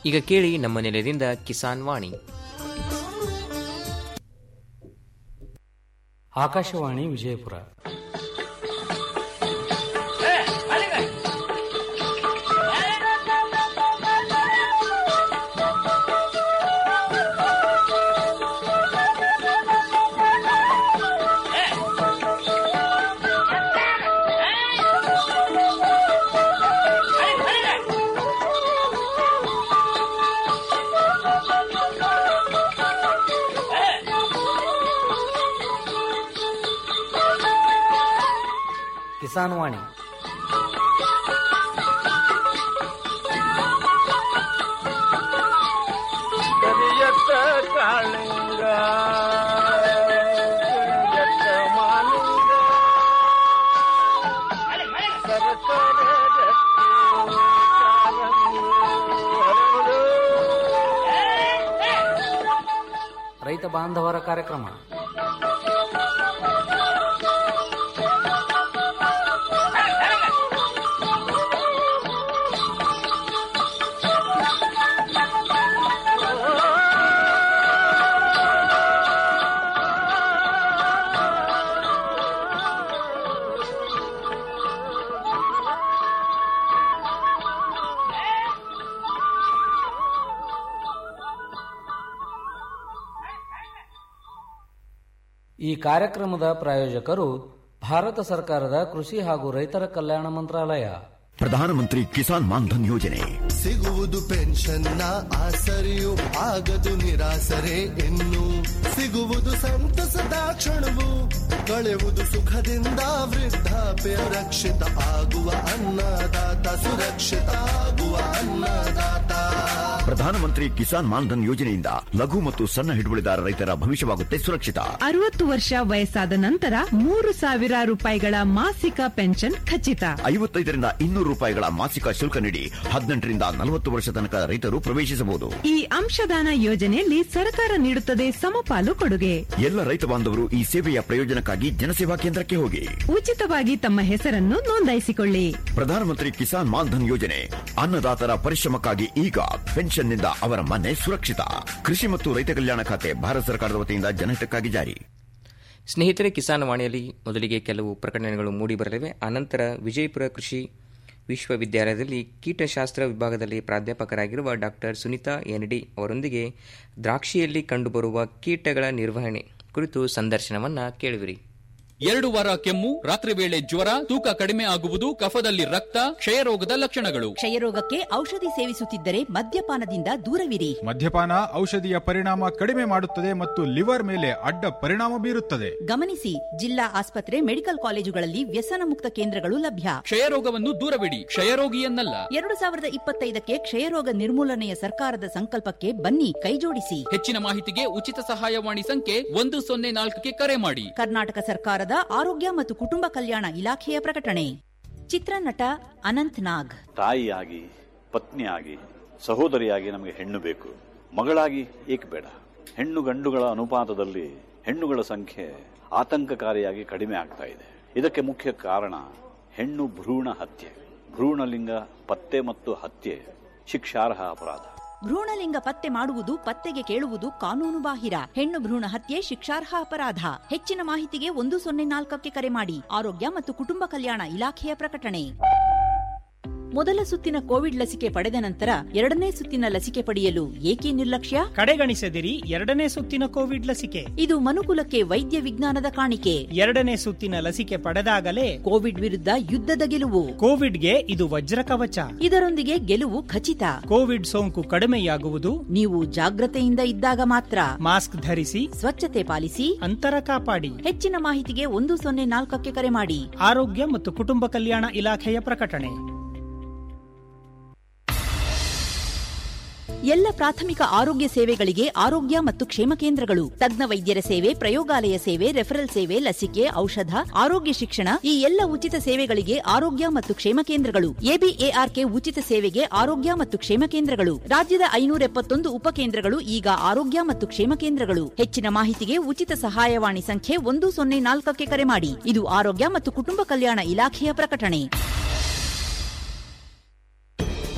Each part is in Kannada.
ಈಗ ಕೇಳಿ ನಮ್ಮ ನೆಲೆಯಿಂದ ಕಿಸಾನ್ ವಾಣಿ ಆಕಾಶವಾಣಿ ವಿಜಯಪುರ ಕಿಸಾನ್ ವಾಣಿ ಕರಿಯತ್ತ ಕಾಳಿಂಗ ಕರಿಯತ್ತ ಮಾಲಿಂಗ ಸರಸರ ರಕ್ತಿ ಕಾರಂಗಿ ಹರಡು. ರೈತ ಬಾಂಧವರ ಕಾರ್ಯಕ್ರಮ ಈ ಕಾರ್ಯಕ್ರಮದ ಪ್ರಾಯೋಜಕರು ಭಾರತ ಸರ್ಕಾರದ ಕೃಷಿ ಹಾಗೂ ರೈತರ ಕಲ್ಯಾಣ ಮಂತ್ರಾಲಯ ಪ್ರಧಾನಮಂತ್ರಿ ಕಿಸಾನ್ ಮಾನ್ಧನ್ ಯೋಜನೆ ಸಿಗುವುದು ಪೆನ್ಷನ್ನ ಆಸರೆಯು ಆಗದು ನಿರಾಸರೆ ಇನ್ನು ಸಿಗುವುದು ಸಂತಸದ ಕ್ಷಣವು ಕಳೆಯುವುದು ಸುಖದಿಂದ ವೃದ್ಧಾಪ್ಯ ರಕ್ಷಿತ ಆಗುವ ಅನ್ನದಾತ ಸುರಕ್ಷಿತ ಆಗುವ ಅನ್ನದಾತ ಪ್ರಧಾನಮಂತ್ರಿ ಕಿಸಾನ್ ಮಾನ್ಧನ್ ಯೋಜನೆಯಿಂದ ಲಘು ಮತ್ತು ಸಣ್ಣ ಹಿಡುವಳಿದಾರ ರೈತರ ಭವಿಷ್ಯವಾಗುತ್ತೆ ಸುರಕ್ಷಿತ ಅರವತ್ತು ವರ್ಷ ವಯಸ್ಸಾದ ನಂತರ ಮೂರು ಸಾವಿರ ರೂಪಾಯಿಗಳ ಮಾಸಿಕ ಪೆನ್ಷನ್ ಖಚಿತ ಐವತ್ತೈದರಿಂದ ಇನ್ನೂರು ರೂಪಾಯಿಗಳ ಮಾಸಿಕ ಶುಲ್ಕ ನೀಡಿ ಹದಿನೆಂಟರಿಂದ ನಲವತ್ತು ವರ್ಷ ತನಕ ರೈತರು ಪ್ರವೇಶಿಸಬಹುದು ಈ ಅಂಶದಾನ ಯೋಜನೆಯಲ್ಲಿ ಸರ್ಕಾರ ನೀಡುತ್ತದೆ ಸಮಪಾಲು ಕೊಡುಗೆ ಎಲ್ಲ ರೈತ ಬಾಂಧವರು ಈ ಸೇವೆಯ ಪ್ರಯೋಜನಕ್ಕಾಗಿ ಜನಸೇವಾ ಕೇಂದ್ರಕ್ಕೆ ಹೋಗಿ ಉಚಿತವಾಗಿ ತಮ್ಮ ಹೆಸರನ್ನು ನೋಂದಾಯಿಸಿಕೊಳ್ಳಿ ಪ್ರಧಾನಮಂತ್ರಿ ಕಿಸಾನ್ ಮಾನ್ಧನ್ ಯೋಜನೆ ಅನ್ನದಾತರ ಪರಿಶ್ರಮಕ್ಕಾಗಿ ಈಗ ಪೆನ್ಷನ್ನಿಂದ ಅವರ ಮನೆ ಸುರಕ್ಷಿತ ಕೃಷಿ ಮತ್ತು ರೈತ ಕಲ್ಯಾಣ ಖಾತೆ ಭಾರತ ಸರ್ಕಾರದ ವತಿಯಿಂದ ಜನಹಿತಕ್ಕಾಗಿ ಜಾರಿ ಸ್ನೇಹಿತರೆ ಕಿಸಾನ್ ವಾಣಿಯಲ್ಲಿ ಮೊದಲಿಗೆ ಕೆಲವು ಪ್ರಕಟಣೆಗಳು ಮೂಡಿಬರಲಿವೆ ಅನಂತರ ವಿಜಯಪುರ ಕೃಷಿ ವಿಶ್ವವಿದ್ಯಾಲಯದಲ್ಲಿ ಕೀಟಶಾಸ್ತ್ರ ವಿಭಾಗದಲ್ಲಿ ಪ್ರಾಧ್ಯಾಪಕರಾಗಿರುವ ಡಾಕ್ಟರ್ ಸುನೀತಾ ಎನ್ಡಿ ಅವರೊಂದಿಗೆ ದ್ರಾಕ್ಷಿಯಲ್ಲಿ ಕಂಡುಬರುವ ಕೀಟಗಳ ನಿರ್ವಹಣೆ ಕುರಿತು ಸಂದರ್ಶನವನ್ನ ಕೇಳುವಿರಿ ಎರಡು ವಾರ ಕೆಮ್ಮು ರಾತ್ರಿ ವೇಳೆ ಜ್ವರ ತೂಕ ಕಡಿಮೆ ಆಗುವುದು ಕಫದಲ್ಲಿ ರಕ್ತ ಕ್ಷಯರೋಗದ ಲಕ್ಷಣಗಳು ಕ್ಷಯರೋಗಕ್ಕೆ ಔಷಧಿ ಸೇವಿಸುತ್ತಿದ್ದರೆ ಮದ್ಯಪಾನದಿಂದ ದೂರವಿರಿ ಮದ್ಯಪಾನ ಔಷಧಿಯ ಪರಿಣಾಮ ಕಡಿಮೆ ಮಾಡುತ್ತದೆ ಮತ್ತು ಲಿವರ್ ಮೇಲೆ ಅಡ್ಡ ಪರಿಣಾಮ ಬೀರುತ್ತದೆ ಗಮನಿಸಿ ಜಿಲ್ಲಾ ಆಸ್ಪತ್ರೆ ಮೆಡಿಕಲ್ ಕಾಲೇಜುಗಳಲ್ಲಿ ವ್ಯಸನ ಮುಕ್ತ ಕೇಂದ್ರಗಳು ಲಭ್ಯ ಕ್ಷಯರೋಗವನ್ನು ದೂರವಿಡಿ ಕ್ಷಯರೋಗಿಯನ್ನಲ್ಲ ಎರಡು ಸಾವಿರದ ಇಪ್ಪತ್ತೈದಕ್ಕೆ ಕ್ಷಯರೋಗ ನಿರ್ಮೂಲನೆಯ ಸರ್ಕಾರದ ಸಂಕಲ್ಪಕ್ಕೆ ಬನ್ನಿ ಕೈಜೋಡಿಸಿ ಹೆಚ್ಚಿನ ಮಾಹಿತಿಗೆ ಉಚಿತ ಸಹಾಯವಾಣಿ ಸಂಖ್ಯೆ ಒಂದು ಸೊನ್ನೆ ನಾಲ್ಕಕ್ಕೆ ಕರೆ ಮಾಡಿ ಕರ್ನಾಟಕ ಸರ್ಕಾರದ ಆರೋಗ್ಯ ಮತ್ತು ಕುಟುಂಬ ಕಲ್ಯಾಣ ಇಲಾಖೆಯ ಪ್ರಕಟಣೆ ಚಿತ್ರನಟ ಅನಂತ್ ನಾಗ್ ತಾಯಿಯಾಗಿ ಪತ್ನಿಯಾಗಿ ಸಹೋದರಿಯಾಗಿ ನಮಗೆ ಹೆಣ್ಣು ಬೇಕು ಮಗಳಾಗಿ ಏಕೆ ಬೇಡ ಹೆಣ್ಣು ಗಂಡುಗಳ ಅನುಪಾತದಲ್ಲಿ ಹೆಣ್ಣುಗಳ ಸಂಖ್ಯೆ ಆತಂಕಕಾರಿಯಾಗಿ ಕಡಿಮೆ ಆಗ್ತಾ ಇದೆ ಇದಕ್ಕೆ ಮುಖ್ಯ ಕಾರಣ ಹೆಣ್ಣು ಭ್ರೂಣ ಹತ್ಯೆ ಭ್ರೂಣಲಿಂಗ ಪತ್ತೆ ಮತ್ತು ಹತ್ಯೆ ಶಿಕ್ಷಾರ್ಹ ಅಪರಾಧ ಭ್ರೂಣಲಿಂಗ ಪತ್ತೆ ಮಾಡುವುದು ಪತ್ತೆಗೆ ಕೇಳುವುದು ಕಾನೂನು ಬಾಹಿರ ಹೆಣ್ಣು ಭ್ರೂಣ ಹತ್ಯೆ ಶಿಕ್ಷಾರ್ಹ ಅಪರಾಧ ಹೆಚ್ಚಿನ ಮಾಹಿತಿಗೆ ಒಂದು ಸೊನ್ನೆ ನಾಲ್ಕಕ್ಕೆ ಕರೆ ಮಾಡಿ ಆರೋಗ್ಯ ಮತ್ತು ಕುಟುಂಬ ಕಲ್ಯಾಣ ಇಲಾಖೆಯ ಪ್ರಕಟಣೆ ಮೊದಲ ಸುತ್ತಿನ ಕೋವಿಡ್ ಲಸಿಕೆ ಪಡೆದ ನಂತರ ಎರಡನೇ ಸುತ್ತಿನ ಲಸಿಕೆ ಪಡೆಯಲು ಏಕೆ ನಿರ್ಲಕ್ಷ್ಯ ಕಡೆಗಣಿಸದಿರಿ ಎರಡನೇ ಸುತ್ತಿನ ಕೋವಿಡ್ ಲಸಿಕೆ ಇದು ಮನುಕುಲಕ್ಕೆ ವೈದ್ಯ ವಿಜ್ಞಾನದ ಕಾಣಿಕೆ ಎರಡನೇ ಸುತ್ತಿನ ಲಸಿಕೆ ಪಡೆದಾಗಲೇ ಕೋವಿಡ್ ವಿರುದ್ಧ ಯುದ್ಧದ ಗೆಲುವು ಕೋವಿಡ್ಗೆ ಇದು ವಜ್ರ ಕವಚ ಇದರೊಂದಿಗೆ ಗೆಲುವು ಖಚಿತ ಕೋವಿಡ್ ಸೋಂಕು ಕಡಿಮೆಯಾಗುವುದು ನೀವು ಜಾಗ್ರತೆಯಿಂದ ಇದ್ದಾಗ ಮಾತ್ರ ಮಾಸ್ಕ್ ಧರಿಸಿ ಸ್ವಚ್ಛತೆ ಪಾಲಿಸಿ ಅಂತರ ಕಾಪಾಡಿ ಹೆಚ್ಚಿನ ಮಾಹಿತಿಗೆ ಒಂದು ಸೊನ್ನೆ ನಾಲ್ಕಕ್ಕೆ ಕರೆ ಮಾಡಿ ಆರೋಗ್ಯ ಮತ್ತು ಕುಟುಂಬ ಕಲ್ಯಾಣ ಇಲಾಖೆಯ ಪ್ರಕಟಣೆ ಎಲ್ಲ ಪ್ರಾಥಮಿಕ ಆರೋಗ್ಯ ಸೇವೆಗಳಿಗೆ ಆರೋಗ್ಯ ಮತ್ತು ಕ್ಷೇಮ ಕೇಂದ್ರಗಳು ತಜ್ಞ ವೈದ್ಯರ ಸೇವೆ ಪ್ರಯೋಗಾಲಯ ಸೇವೆ ರೆಫರಲ್ ಸೇವೆ ಲಸಿಕೆ ಔಷಧ ಆರೋಗ್ಯ ಶಿಕ್ಷಣ ಈ ಎಲ್ಲ ಉಚಿತ ಸೇವೆಗಳಿಗೆ ಆರೋಗ್ಯ ಮತ್ತು ಕ್ಷೇಮ ಕೇಂದ್ರಗಳು ಎಬಿಎಆರ್ಕೆ ಉಚಿತ ಸೇವೆಗೆ ಆರೋಗ್ಯ ಮತ್ತು ಕ್ಷೇಮ ಕೇಂದ್ರಗಳು ರಾಜ್ಯದ ಐನೂರ ಎಪ್ಪತ್ತೊಂದು ಉಪಕೇಂದ್ರಗಳು ಈಗ ಆರೋಗ್ಯ ಮತ್ತು ಕ್ಷೇಮ ಕೇಂದ್ರಗಳು ಹೆಚ್ಚಿನ ಮಾಹಿತಿಗೆ ಉಚಿತ ಸಹಾಯವಾಣಿ ಸಂಖ್ಯೆ ಒಂದು ಸೊನ್ನೆ ನಾಲ್ಕಕ್ಕೆ ಕರೆ ಮಾಡಿ ಇದು ಆರೋಗ್ಯ ಮತ್ತು ಕುಟುಂಬ ಕಲ್ಯಾಣ ಇಲಾಖೆಯ ಪ್ರಕಟಣೆ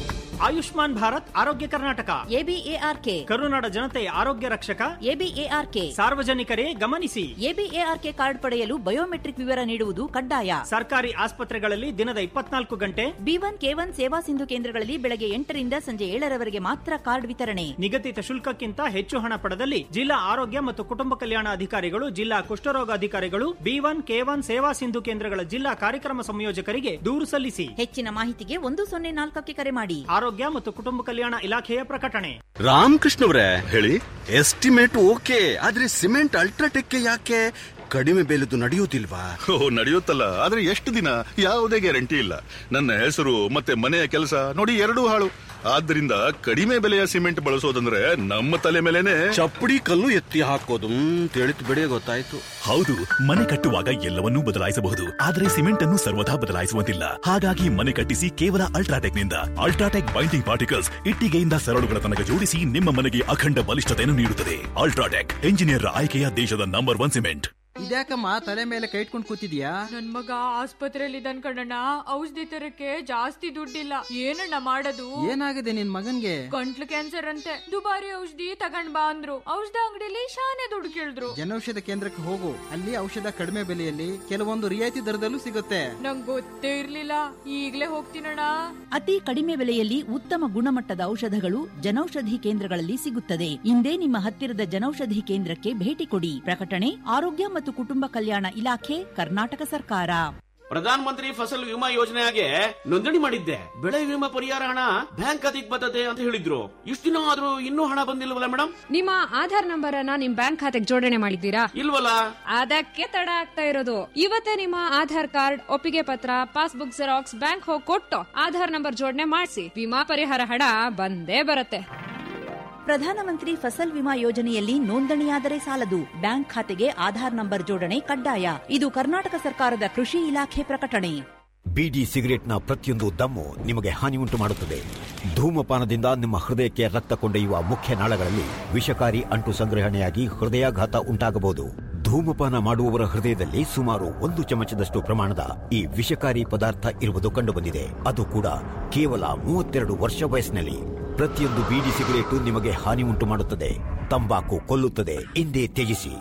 ಆಯುಷ್ಮಾನ್ ಭಾರತ್ ಆರೋಗ್ಯ ಕರ್ನಾಟಕ ಎಬಿಎಆರ್ಕೆ ಕರುನಾಡ ಜನತೆಯ ಆರೋಗ್ಯ ರಕ್ಷಕ ಎಬಿಎಆರ್ಕೆ ಸಾರ್ವಜನಿಕರೇ ಗಮನಿಸಿ ಎಬಿಎಆರ್ಕೆ ಕಾರ್ಡ್ ಪಡೆಯಲು ಬಯೋಮೆಟ್ರಿಕ್ ವಿವರ ನೀಡುವುದು ಕಡ್ಡಾಯ ಸರ್ಕಾರಿ ಆಸ್ಪತ್ರೆಗಳಲ್ಲಿ ದಿನದ ಇಪ್ಪತ್ನಾಲ್ಕು ಗಂಟೆ ಬಿ ಒನ್ ಕೆ ಒನ್ ಸೇವಾ ಸಿಂಧು ಕೇಂದ್ರಗಳಲ್ಲಿ ಬೆಳಗ್ಗೆ ಎಂಟರಿಂದ ಸಂಜೆ ಏಳರವರೆಗೆ ಮಾತ್ರ ಕಾರ್ಡ್ ವಿತರಣೆ ನಿಗದಿತ ಶುಲ್ಕಕ್ಕಿಂತ ಹೆಚ್ಚು ಹಣ ಪಡೆದಲ್ಲಿ ಜಿಲ್ಲಾ ಆರೋಗ್ಯ ಮತ್ತು ಕುಟುಂಬ ಕಲ್ಯಾಣ ಅಧಿಕಾರಿಗಳು ಜಿಲ್ಲಾ ಕುಷ್ಠರೋಗ ಅಧಿಕಾರಿಗಳು ಬಿ ಒನ್ ಕೆ ಒನ್ ಸೇವಾ ಸಿಂಧು ಕೇಂದ್ರಗಳ ಜಿಲ್ಲಾ ಕಾರ್ಯಕ್ರಮ ಸಂಯೋಜಕರಿಗೆ ದೂರು ಸಲ್ಲಿಸಿ ಹೆಚ್ಚಿನ ಮಾಹಿತಿಗೆ ಒಂದು ಸೊನ್ನೆ ನಾಲ್ಕಕ್ಕೆ ಕರೆ ಮಾಡಿ ಆರೋಗ್ಯ ಮತ್ತು ಕುಟುಂಬ ಕಲ್ಯಾಣ ಇಲಾಖೆಯ ಪ್ರಕಟಣೆ ರಾಮಕೃಷ್ಣವ್ರೆ ಹೇಳಿ ಎಸ್ಟಿಮೇಟ್ ಓಕೆ ಆದ್ರೆ ಸಿಮೆಂಟ್ ಅಲ್ಟ್ರಾಟೆಕ್ ಯಾಕೆ ಕಡಿಮೆ ಬೆಲೆದು ನಡೆಯುವುದಿಲ್ವಾ ಓ ನಡೆಯುತ್ತಲ್ಲ ಆದ್ರೆ ಎಷ್ಟು ದಿನ ಯಾವುದೇ ಗ್ಯಾರಂಟಿ ಇಲ್ಲ ನನ್ನ ಹೆಸರು ಮತ್ತೆ ಮನೆಯ ಕೆಲಸ ನೋಡಿ ಎರಡೂ ಹಾಳು ಆದ್ರಿಂದ ಕಡಿಮೆ ಬೆಲೆಯ ಸಿಮೆಂಟ್ ಬಳಸೋದಂದ್ರೆ ನಮ್ಮ ತಲೆ ಮೇಲೆನೆ ಚಪ್ಪಡಿ ಕಲ್ಲು ಎತ್ತಿ ಹಾಕೋದು ತಿಳಿತು ಬಿಡಿ ಗೊತ್ತಾಯ್ತು ಹೌದು ಮನೆ ಕಟ್ಟುವಾಗ ಎಲ್ಲವನ್ನೂ ಬದಲಾಯಿಸಬಹುದು ಆದರೆ ಸಿಮೆಂಟ್ ಅನ್ನು ಸರ್ವದಾ ಬದಲಾಯಿಸುವಂತಿಲ್ಲ ಹಾಗಾಗಿ ಮನೆ ಕಟ್ಟಿಸಿ ಕೇವಲ ಅಲ್ಟ್ರಾಟೆಕ್ ನಿಂದ ಅಲ್ಟ್ರಾಟೆಕ್ ಬೈಂಡಿಂಗ್ ಪಾರ್ಟಿಕಲ್ಸ್ ಇಟ್ಟಿಗೆಯಿಂದ ಸರಳುಗಳ ತನಕ ಜೋಡಿಸಿ ನಿಮ್ಮ ಮನೆಗೆ ಅಖಂಡ ಬಲಿಷ್ಠತೆಯನ್ನು ನೀಡುತ್ತದೆ ಅಲ್ಟ್ರಾಟೆಕ್ ಎಂಜಿನಿಯರ್ ಆಯ್ಕೆಯ ದೇಶದ ನಂಬರ್ ಒನ್ ಸಿಮೆಂಟ್ ಇದ್ಯಾಕಮ್ಮ ತಲೆ ಮೇಲೆ ಕೈ ಇಟ್ಕೊಂಡು ಕೂತಿದ್ಯಾ ನನ್ ಮಗ ಆಸ್ಪತ್ರೆಯಲ್ಲಿ ಇದ್ದಾನ್ ಕಣಣ್ಣ ಔಷಧಿ ತರಕ್ಕೆ ಜಾಸ್ತಿ ದುಡ್ಡಿಲ್ಲ ಏನಣ್ಣ ಮಾಡೋದು ಏನಾಗಿದೆ ನಿನ್ ಮಗನ್ಗೆ ಗಂಟ್ಲು ಕ್ಯಾನ್ಸರ್ ಅಂತೆ ದುಬಾರಿ ಔಷಧಿ ತಗೊಂಡ್ ಬಾ ಅಂದ್ರು ಔಷಧ ಅಂಗಡಿಲಿ ಶಾನೆ ದುಡ್ಡು ಕೇಳಿದ್ರು ಜನೌಷಧ ಕೇಂದ್ರಕ್ಕೆ ಹೋಗು ಅಲ್ಲಿ ಔಷಧ ಕಡಿಮೆ ಬೆಲೆಯಲ್ಲಿ ಕೆಲವೊಂದು ರಿಯಾಯಿತಿ ದರದಲ್ಲೂ ಸಿಗುತ್ತೆ ನಂಗ್ ಗೊತ್ತೇ ಇರ್ಲಿಲ್ಲ ಈಗ್ಲೇ ಹೋಗ್ತೀನಣ್ಣ ಅತಿ ಕಡಿಮೆ ಬೆಲೆಯಲ್ಲಿ ಉತ್ತಮ ಗುಣಮಟ್ಟದ ಔಷಧಗಳು ಜನೌಷಧಿ ಕೇಂದ್ರಗಳಲ್ಲಿ ಸಿಗುತ್ತದೆ ಇಂದೇ ನಿಮ್ಮ ಹತ್ತಿರದ ಜನೌಷಧಿ ಕೇಂದ್ರಕ್ಕೆ ಭೇಟಿ ಕೊಡಿ ಪ್ರಕಟಣೆ ಆರೋಗ್ಯ ಮತ್ತು ಕುಟುಂಬ ಕಲ್ಯಾಣ ಇಲಾಖೆ ಕರ್ನಾಟಕ ಸರ್ಕಾರ ಪ್ರಧಾನ ಮಂತ್ರಿ ಫಸಲ್ ವಿಮಾ ಯೋಜನೆಗೆ ನೋಂದಣಿ ಮಾಡಿದ್ದೆ ಬೆಳೆ ವಿಮಾ ಪರಿಹಾರ ಹಣ ಬ್ಯಾಂಕ್ ಖಾತೆಗೆ ಬರ್ತದೆ ಅಂತ ಹೇಳಿದ್ರು ಇಷ್ಟು ದಿನ ಆದ್ರೂ ಇನ್ನೂ ಹಣ ಬಂದಿಲ್ವಲ್ಲ ಮೇಡಮ್ ನಿಮ್ಮ ಆಧಾರ್ ನಂಬರ್ ಅನ್ನ ನಿಮ್ ಬ್ಯಾಂಕ್ ಖಾತೆಗೆ ಜೋಡಣೆ ಮಾಡಿದ್ದೀರಾ ಇಲ್ವಲ್ಲ ಅದಕ್ಕೆ ತಡ ಆಗ್ತಾ ಇರೋದು ಇವತ್ತೇ ನಿಮ್ಮ ಆಧಾರ್ ಕಾರ್ಡ್ ಒಪ್ಪಿಗೆ ಪತ್ರ ಪಾಸ್ಬುಕ್ ಜೆರಾಕ್ಸ್ ಬ್ಯಾಂಕ್ ಹೋಗಿ ಕೊಟ್ಟು ಆಧಾರ್ ನಂಬರ್ ಜೋಡಣೆ ಮಾಡಿಸಿ ವಿಮಾ ಪರಿಹಾರ ಹಣ ಬಂದೇ ಬರುತ್ತೆ ಪ್ರಧಾನಮಂತ್ರಿ ಫಸಲ್ ವಿಮಾ ಯೋಜನೆಯಲ್ಲಿ ನೋಂದಣಿಯಾದರೆ ಸಾಲದು ಬ್ಯಾಂಕ್ ಖಾತೆಗೆ ಆಧಾರ್ ನಂಬರ್ ಜೋಡಣೆ ಕಡ್ಡಾಯ ಇದು ಕರ್ನಾಟಕ ಸರ್ಕಾರದ ಕೃಷಿ ಇಲಾಖೆ ಪ್ರಕಟಣೆ ಬೀಡಿ ಸಿಗರೆಟ್ನ ಪ್ರತಿಯೊಂದು ದಮ್ಮು ನಿಮಗೆ ಹಾನಿ ಉಂಟು ಮಾಡುತ್ತದೆ ಧೂಮಪಾನದಿಂದ ನಿಮ್ಮ ಹೃದಯಕ್ಕೆ ರಕ್ತ ಕೊಂಡೊಯ್ಯುವ ಮುಖ್ಯ ನಾಳಗಳಲ್ಲಿ ವಿಷಕಾರಿ ಅಂಟು ಸಂಗ್ರಹಣೆಯಾಗಿ ಹೃದಯಾಘಾತ ಉಂಟಾಗಬಹುದು ಧೂಮಪಾನ ಮಾಡುವವರ ಹೃದಯದಲ್ಲಿ ಸುಮಾರು ಒಂದು ಚಮಚದಷ್ಟು ಪ್ರಮಾಣದ ಈ ವಿಷಕಾರಿ ಪದಾರ್ಥ ಇರುವುದು ಕಂಡುಬಂದಿದೆ ಅದು ಕೂಡ ಕೇವಲ ಮೂವತ್ತೆರಡು ವರ್ಷ ವಯಸ್ಸಿನಲ್ಲಿ ಪ್ರತಿಯೊಂದು ಬೀಡಿ ಸಿಗರೇಟು ನಿಮಗೆ ಹಾನಿ ಉಂಟು ಮಾಡುತ್ತದೆ ತಂಬಾಕು ಕೊಲ್ಲುತ್ತದೆ ಹಿಂದೆ ತ್ಯಜಿಸಿ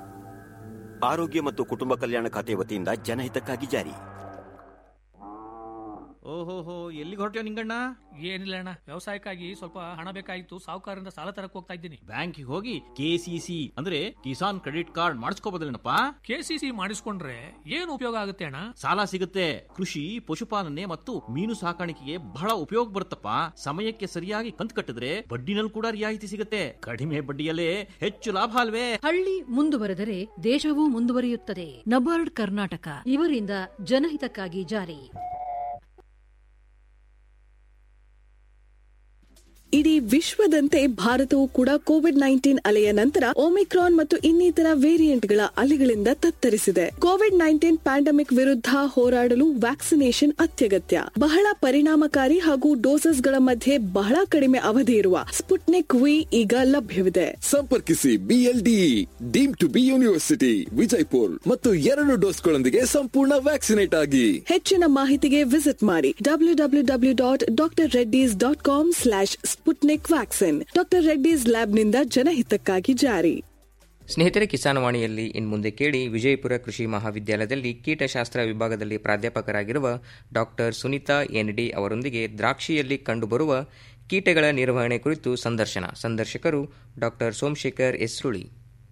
ಆರೋಗ್ಯ ಮತ್ತು ಕುಟುಂಬ ಕಲ್ಯಾಣ ಖಾತೆ ವತಿಯಿಂದ ಜನಹಿತಕ್ಕಾಗಿ ಜಾರಿ ಓಹೋಹೋ ಎಲ್ಲಿಗೆ ಹೊರಟ್ಯೋ ನಿಂಗಣ್ಣ ಏನಿಲ್ಲ ಅಣ್ಣ ವ್ಯವಸಾಯಕ್ಕಾಗಿ ಸ್ವಲ್ಪ ಹಣ ಬೇಕಾಗಿತ್ತು ಸಾಹುಕಾರರಿಂದ ಸಾಲ ತರಕ್ ಹೋಗ್ತಾ ಇದ್ದೀನಿ ಬ್ಯಾಂಕಿಗೆ ಹೋಗಿ ಕೆಸಿಸಿ ಅಂದ್ರೆ ಕಿಸಾನ್ ಕ್ರೆಡಿಟ್ ಕಾರ್ಡ್ ಮಾಡಿಸ್ಕೋಬೋದಲ್ಲೇನಪ್ಪ ಕೆಸಿಸಿ ಮಾಡಿಸ್ಕೊಂಡ್ರೆ ಏನು ಉಪಯೋಗ ಆಗುತ್ತೆ ಅಣ್ಣ ಸಾಲ ಸಿಗುತ್ತೆ ಕೃಷಿ ಪಶುಪಾಲನೆ ಮತ್ತು ಮೀನು ಸಾಕಾಣಿಕೆಗೆ ಬಹಳ ಉಪಯೋಗ ಬರುತ್ತಪ್ಪ ಸಮಯಕ್ಕೆ ಸರಿಯಾಗಿ ಕಂತು ಕಟ್ಟಿದ್ರೆ ಬಡ್ಡಿನಲ್ಲಿ ಕೂಡ ರಿಯಾಯಿತಿ ಸಿಗುತ್ತೆ ಕಡಿಮೆ ಬಡ್ಡಿಯಲ್ಲೇ ಹೆಚ್ಚು ಲಾಭ ಅಲ್ವೇ ಹಳ್ಳಿ ಮುಂದುವರೆದರೆ ದೇಶವೂ ಮುಂದುವರಿಯುತ್ತದೆ ನಬಾರ್ಡ್ ಕರ್ನಾಟಕ ಇವರಿಂದ ಜನಹಿತಕ್ಕಾಗಿ ಜಾರಿ ಇಡೀ ವಿಶ್ವದಂತೆ ಭಾರತವು ಕೂಡ ಕೋವಿಡ್ ನೈನ್ಟೀನ್ ಅಲೆಯ ನಂತರ ಒಮಿಕ್ರಾನ್ ಮತ್ತು ಇನ್ನಿತರ ವೇರಿಯಂಟ್ಗಳ ಅಲೆಗಳಿಂದ ತತ್ತರಿಸಿದೆ ಕೋವಿಡ್ ನೈನ್ಟೀನ್ ಪ್ಯಾಂಡಮಿಕ್ ವಿರುದ್ಧ ಹೋರಾಡಲು ವ್ಯಾಕ್ಸಿನೇಷನ್ ಅತ್ಯಗತ್ಯ ಬಹಳ ಪರಿಣಾಮಕಾರಿ ಹಾಗೂ ಡೋಸಸ್ಗಳ ಮಧ್ಯೆ ಬಹಳ ಕಡಿಮೆ ಅವಧಿ ಇರುವ ಸ್ಪುಟ್ನಿಕ್ ವಿ ಈಗ ಲಭ್ಯವಿದೆ ಸಂಪರ್ಕಿಸಿ BLDE deemed to be university Vijayapur ಮತ್ತು ಎರಡು ಡೋಸ್ಗಳೊಂದಿಗೆ ಸಂಪೂರ್ಣ ವ್ಯಾಕ್ಸಿನೇಟ್ ಆಗಿ ಹೆಚ್ಚಿನ ಮಾಹಿತಿಗೆ ವಿಸಿಟ್ ಮಾಡಿ W W W dot doctor Reddy's dot com slash Sputnik vaccine doctor Reddy's ಲ್ಯಾಬ್ನಿಂದ ಜನಹಿತಕ್ಕಾಗಿ ಜಾರಿ ಸ್ನೇಹಿತರೆ ಕಿಸಾನವಾಣಿಯಲ್ಲಿ ಇನ್ಮುಂದೆ ಕೇಳಿ ವಿಜಯಪುರ ಕೃಷಿ ಮಹಾವಿದ್ಯಾಲಯದಲ್ಲಿ ಕೀಟಶಾಸ್ತ್ರ ವಿಭಾಗದಲ್ಲಿ ಪ್ರಾಧ್ಯಾಪಕರಾಗಿರುವ ಡಾಕ್ಟರ್ ಸುನೀತಾ ಎನ್ಡಿ ಅವರೊಂದಿಗೆ ದ್ರಾಕ್ಷಿಯಲ್ಲಿ ಕಂಡುಬರುವ ಕೀಟಗಳ ನಿರ್ವಹಣೆ ಕುರಿತು ಸಂದರ್ಶನ ಸಂದರ್ಶಕರು ಡಾಕ್ಟರ್ ಸೋಮಶೇಖರ್ ಎಸ್ರುಳಿ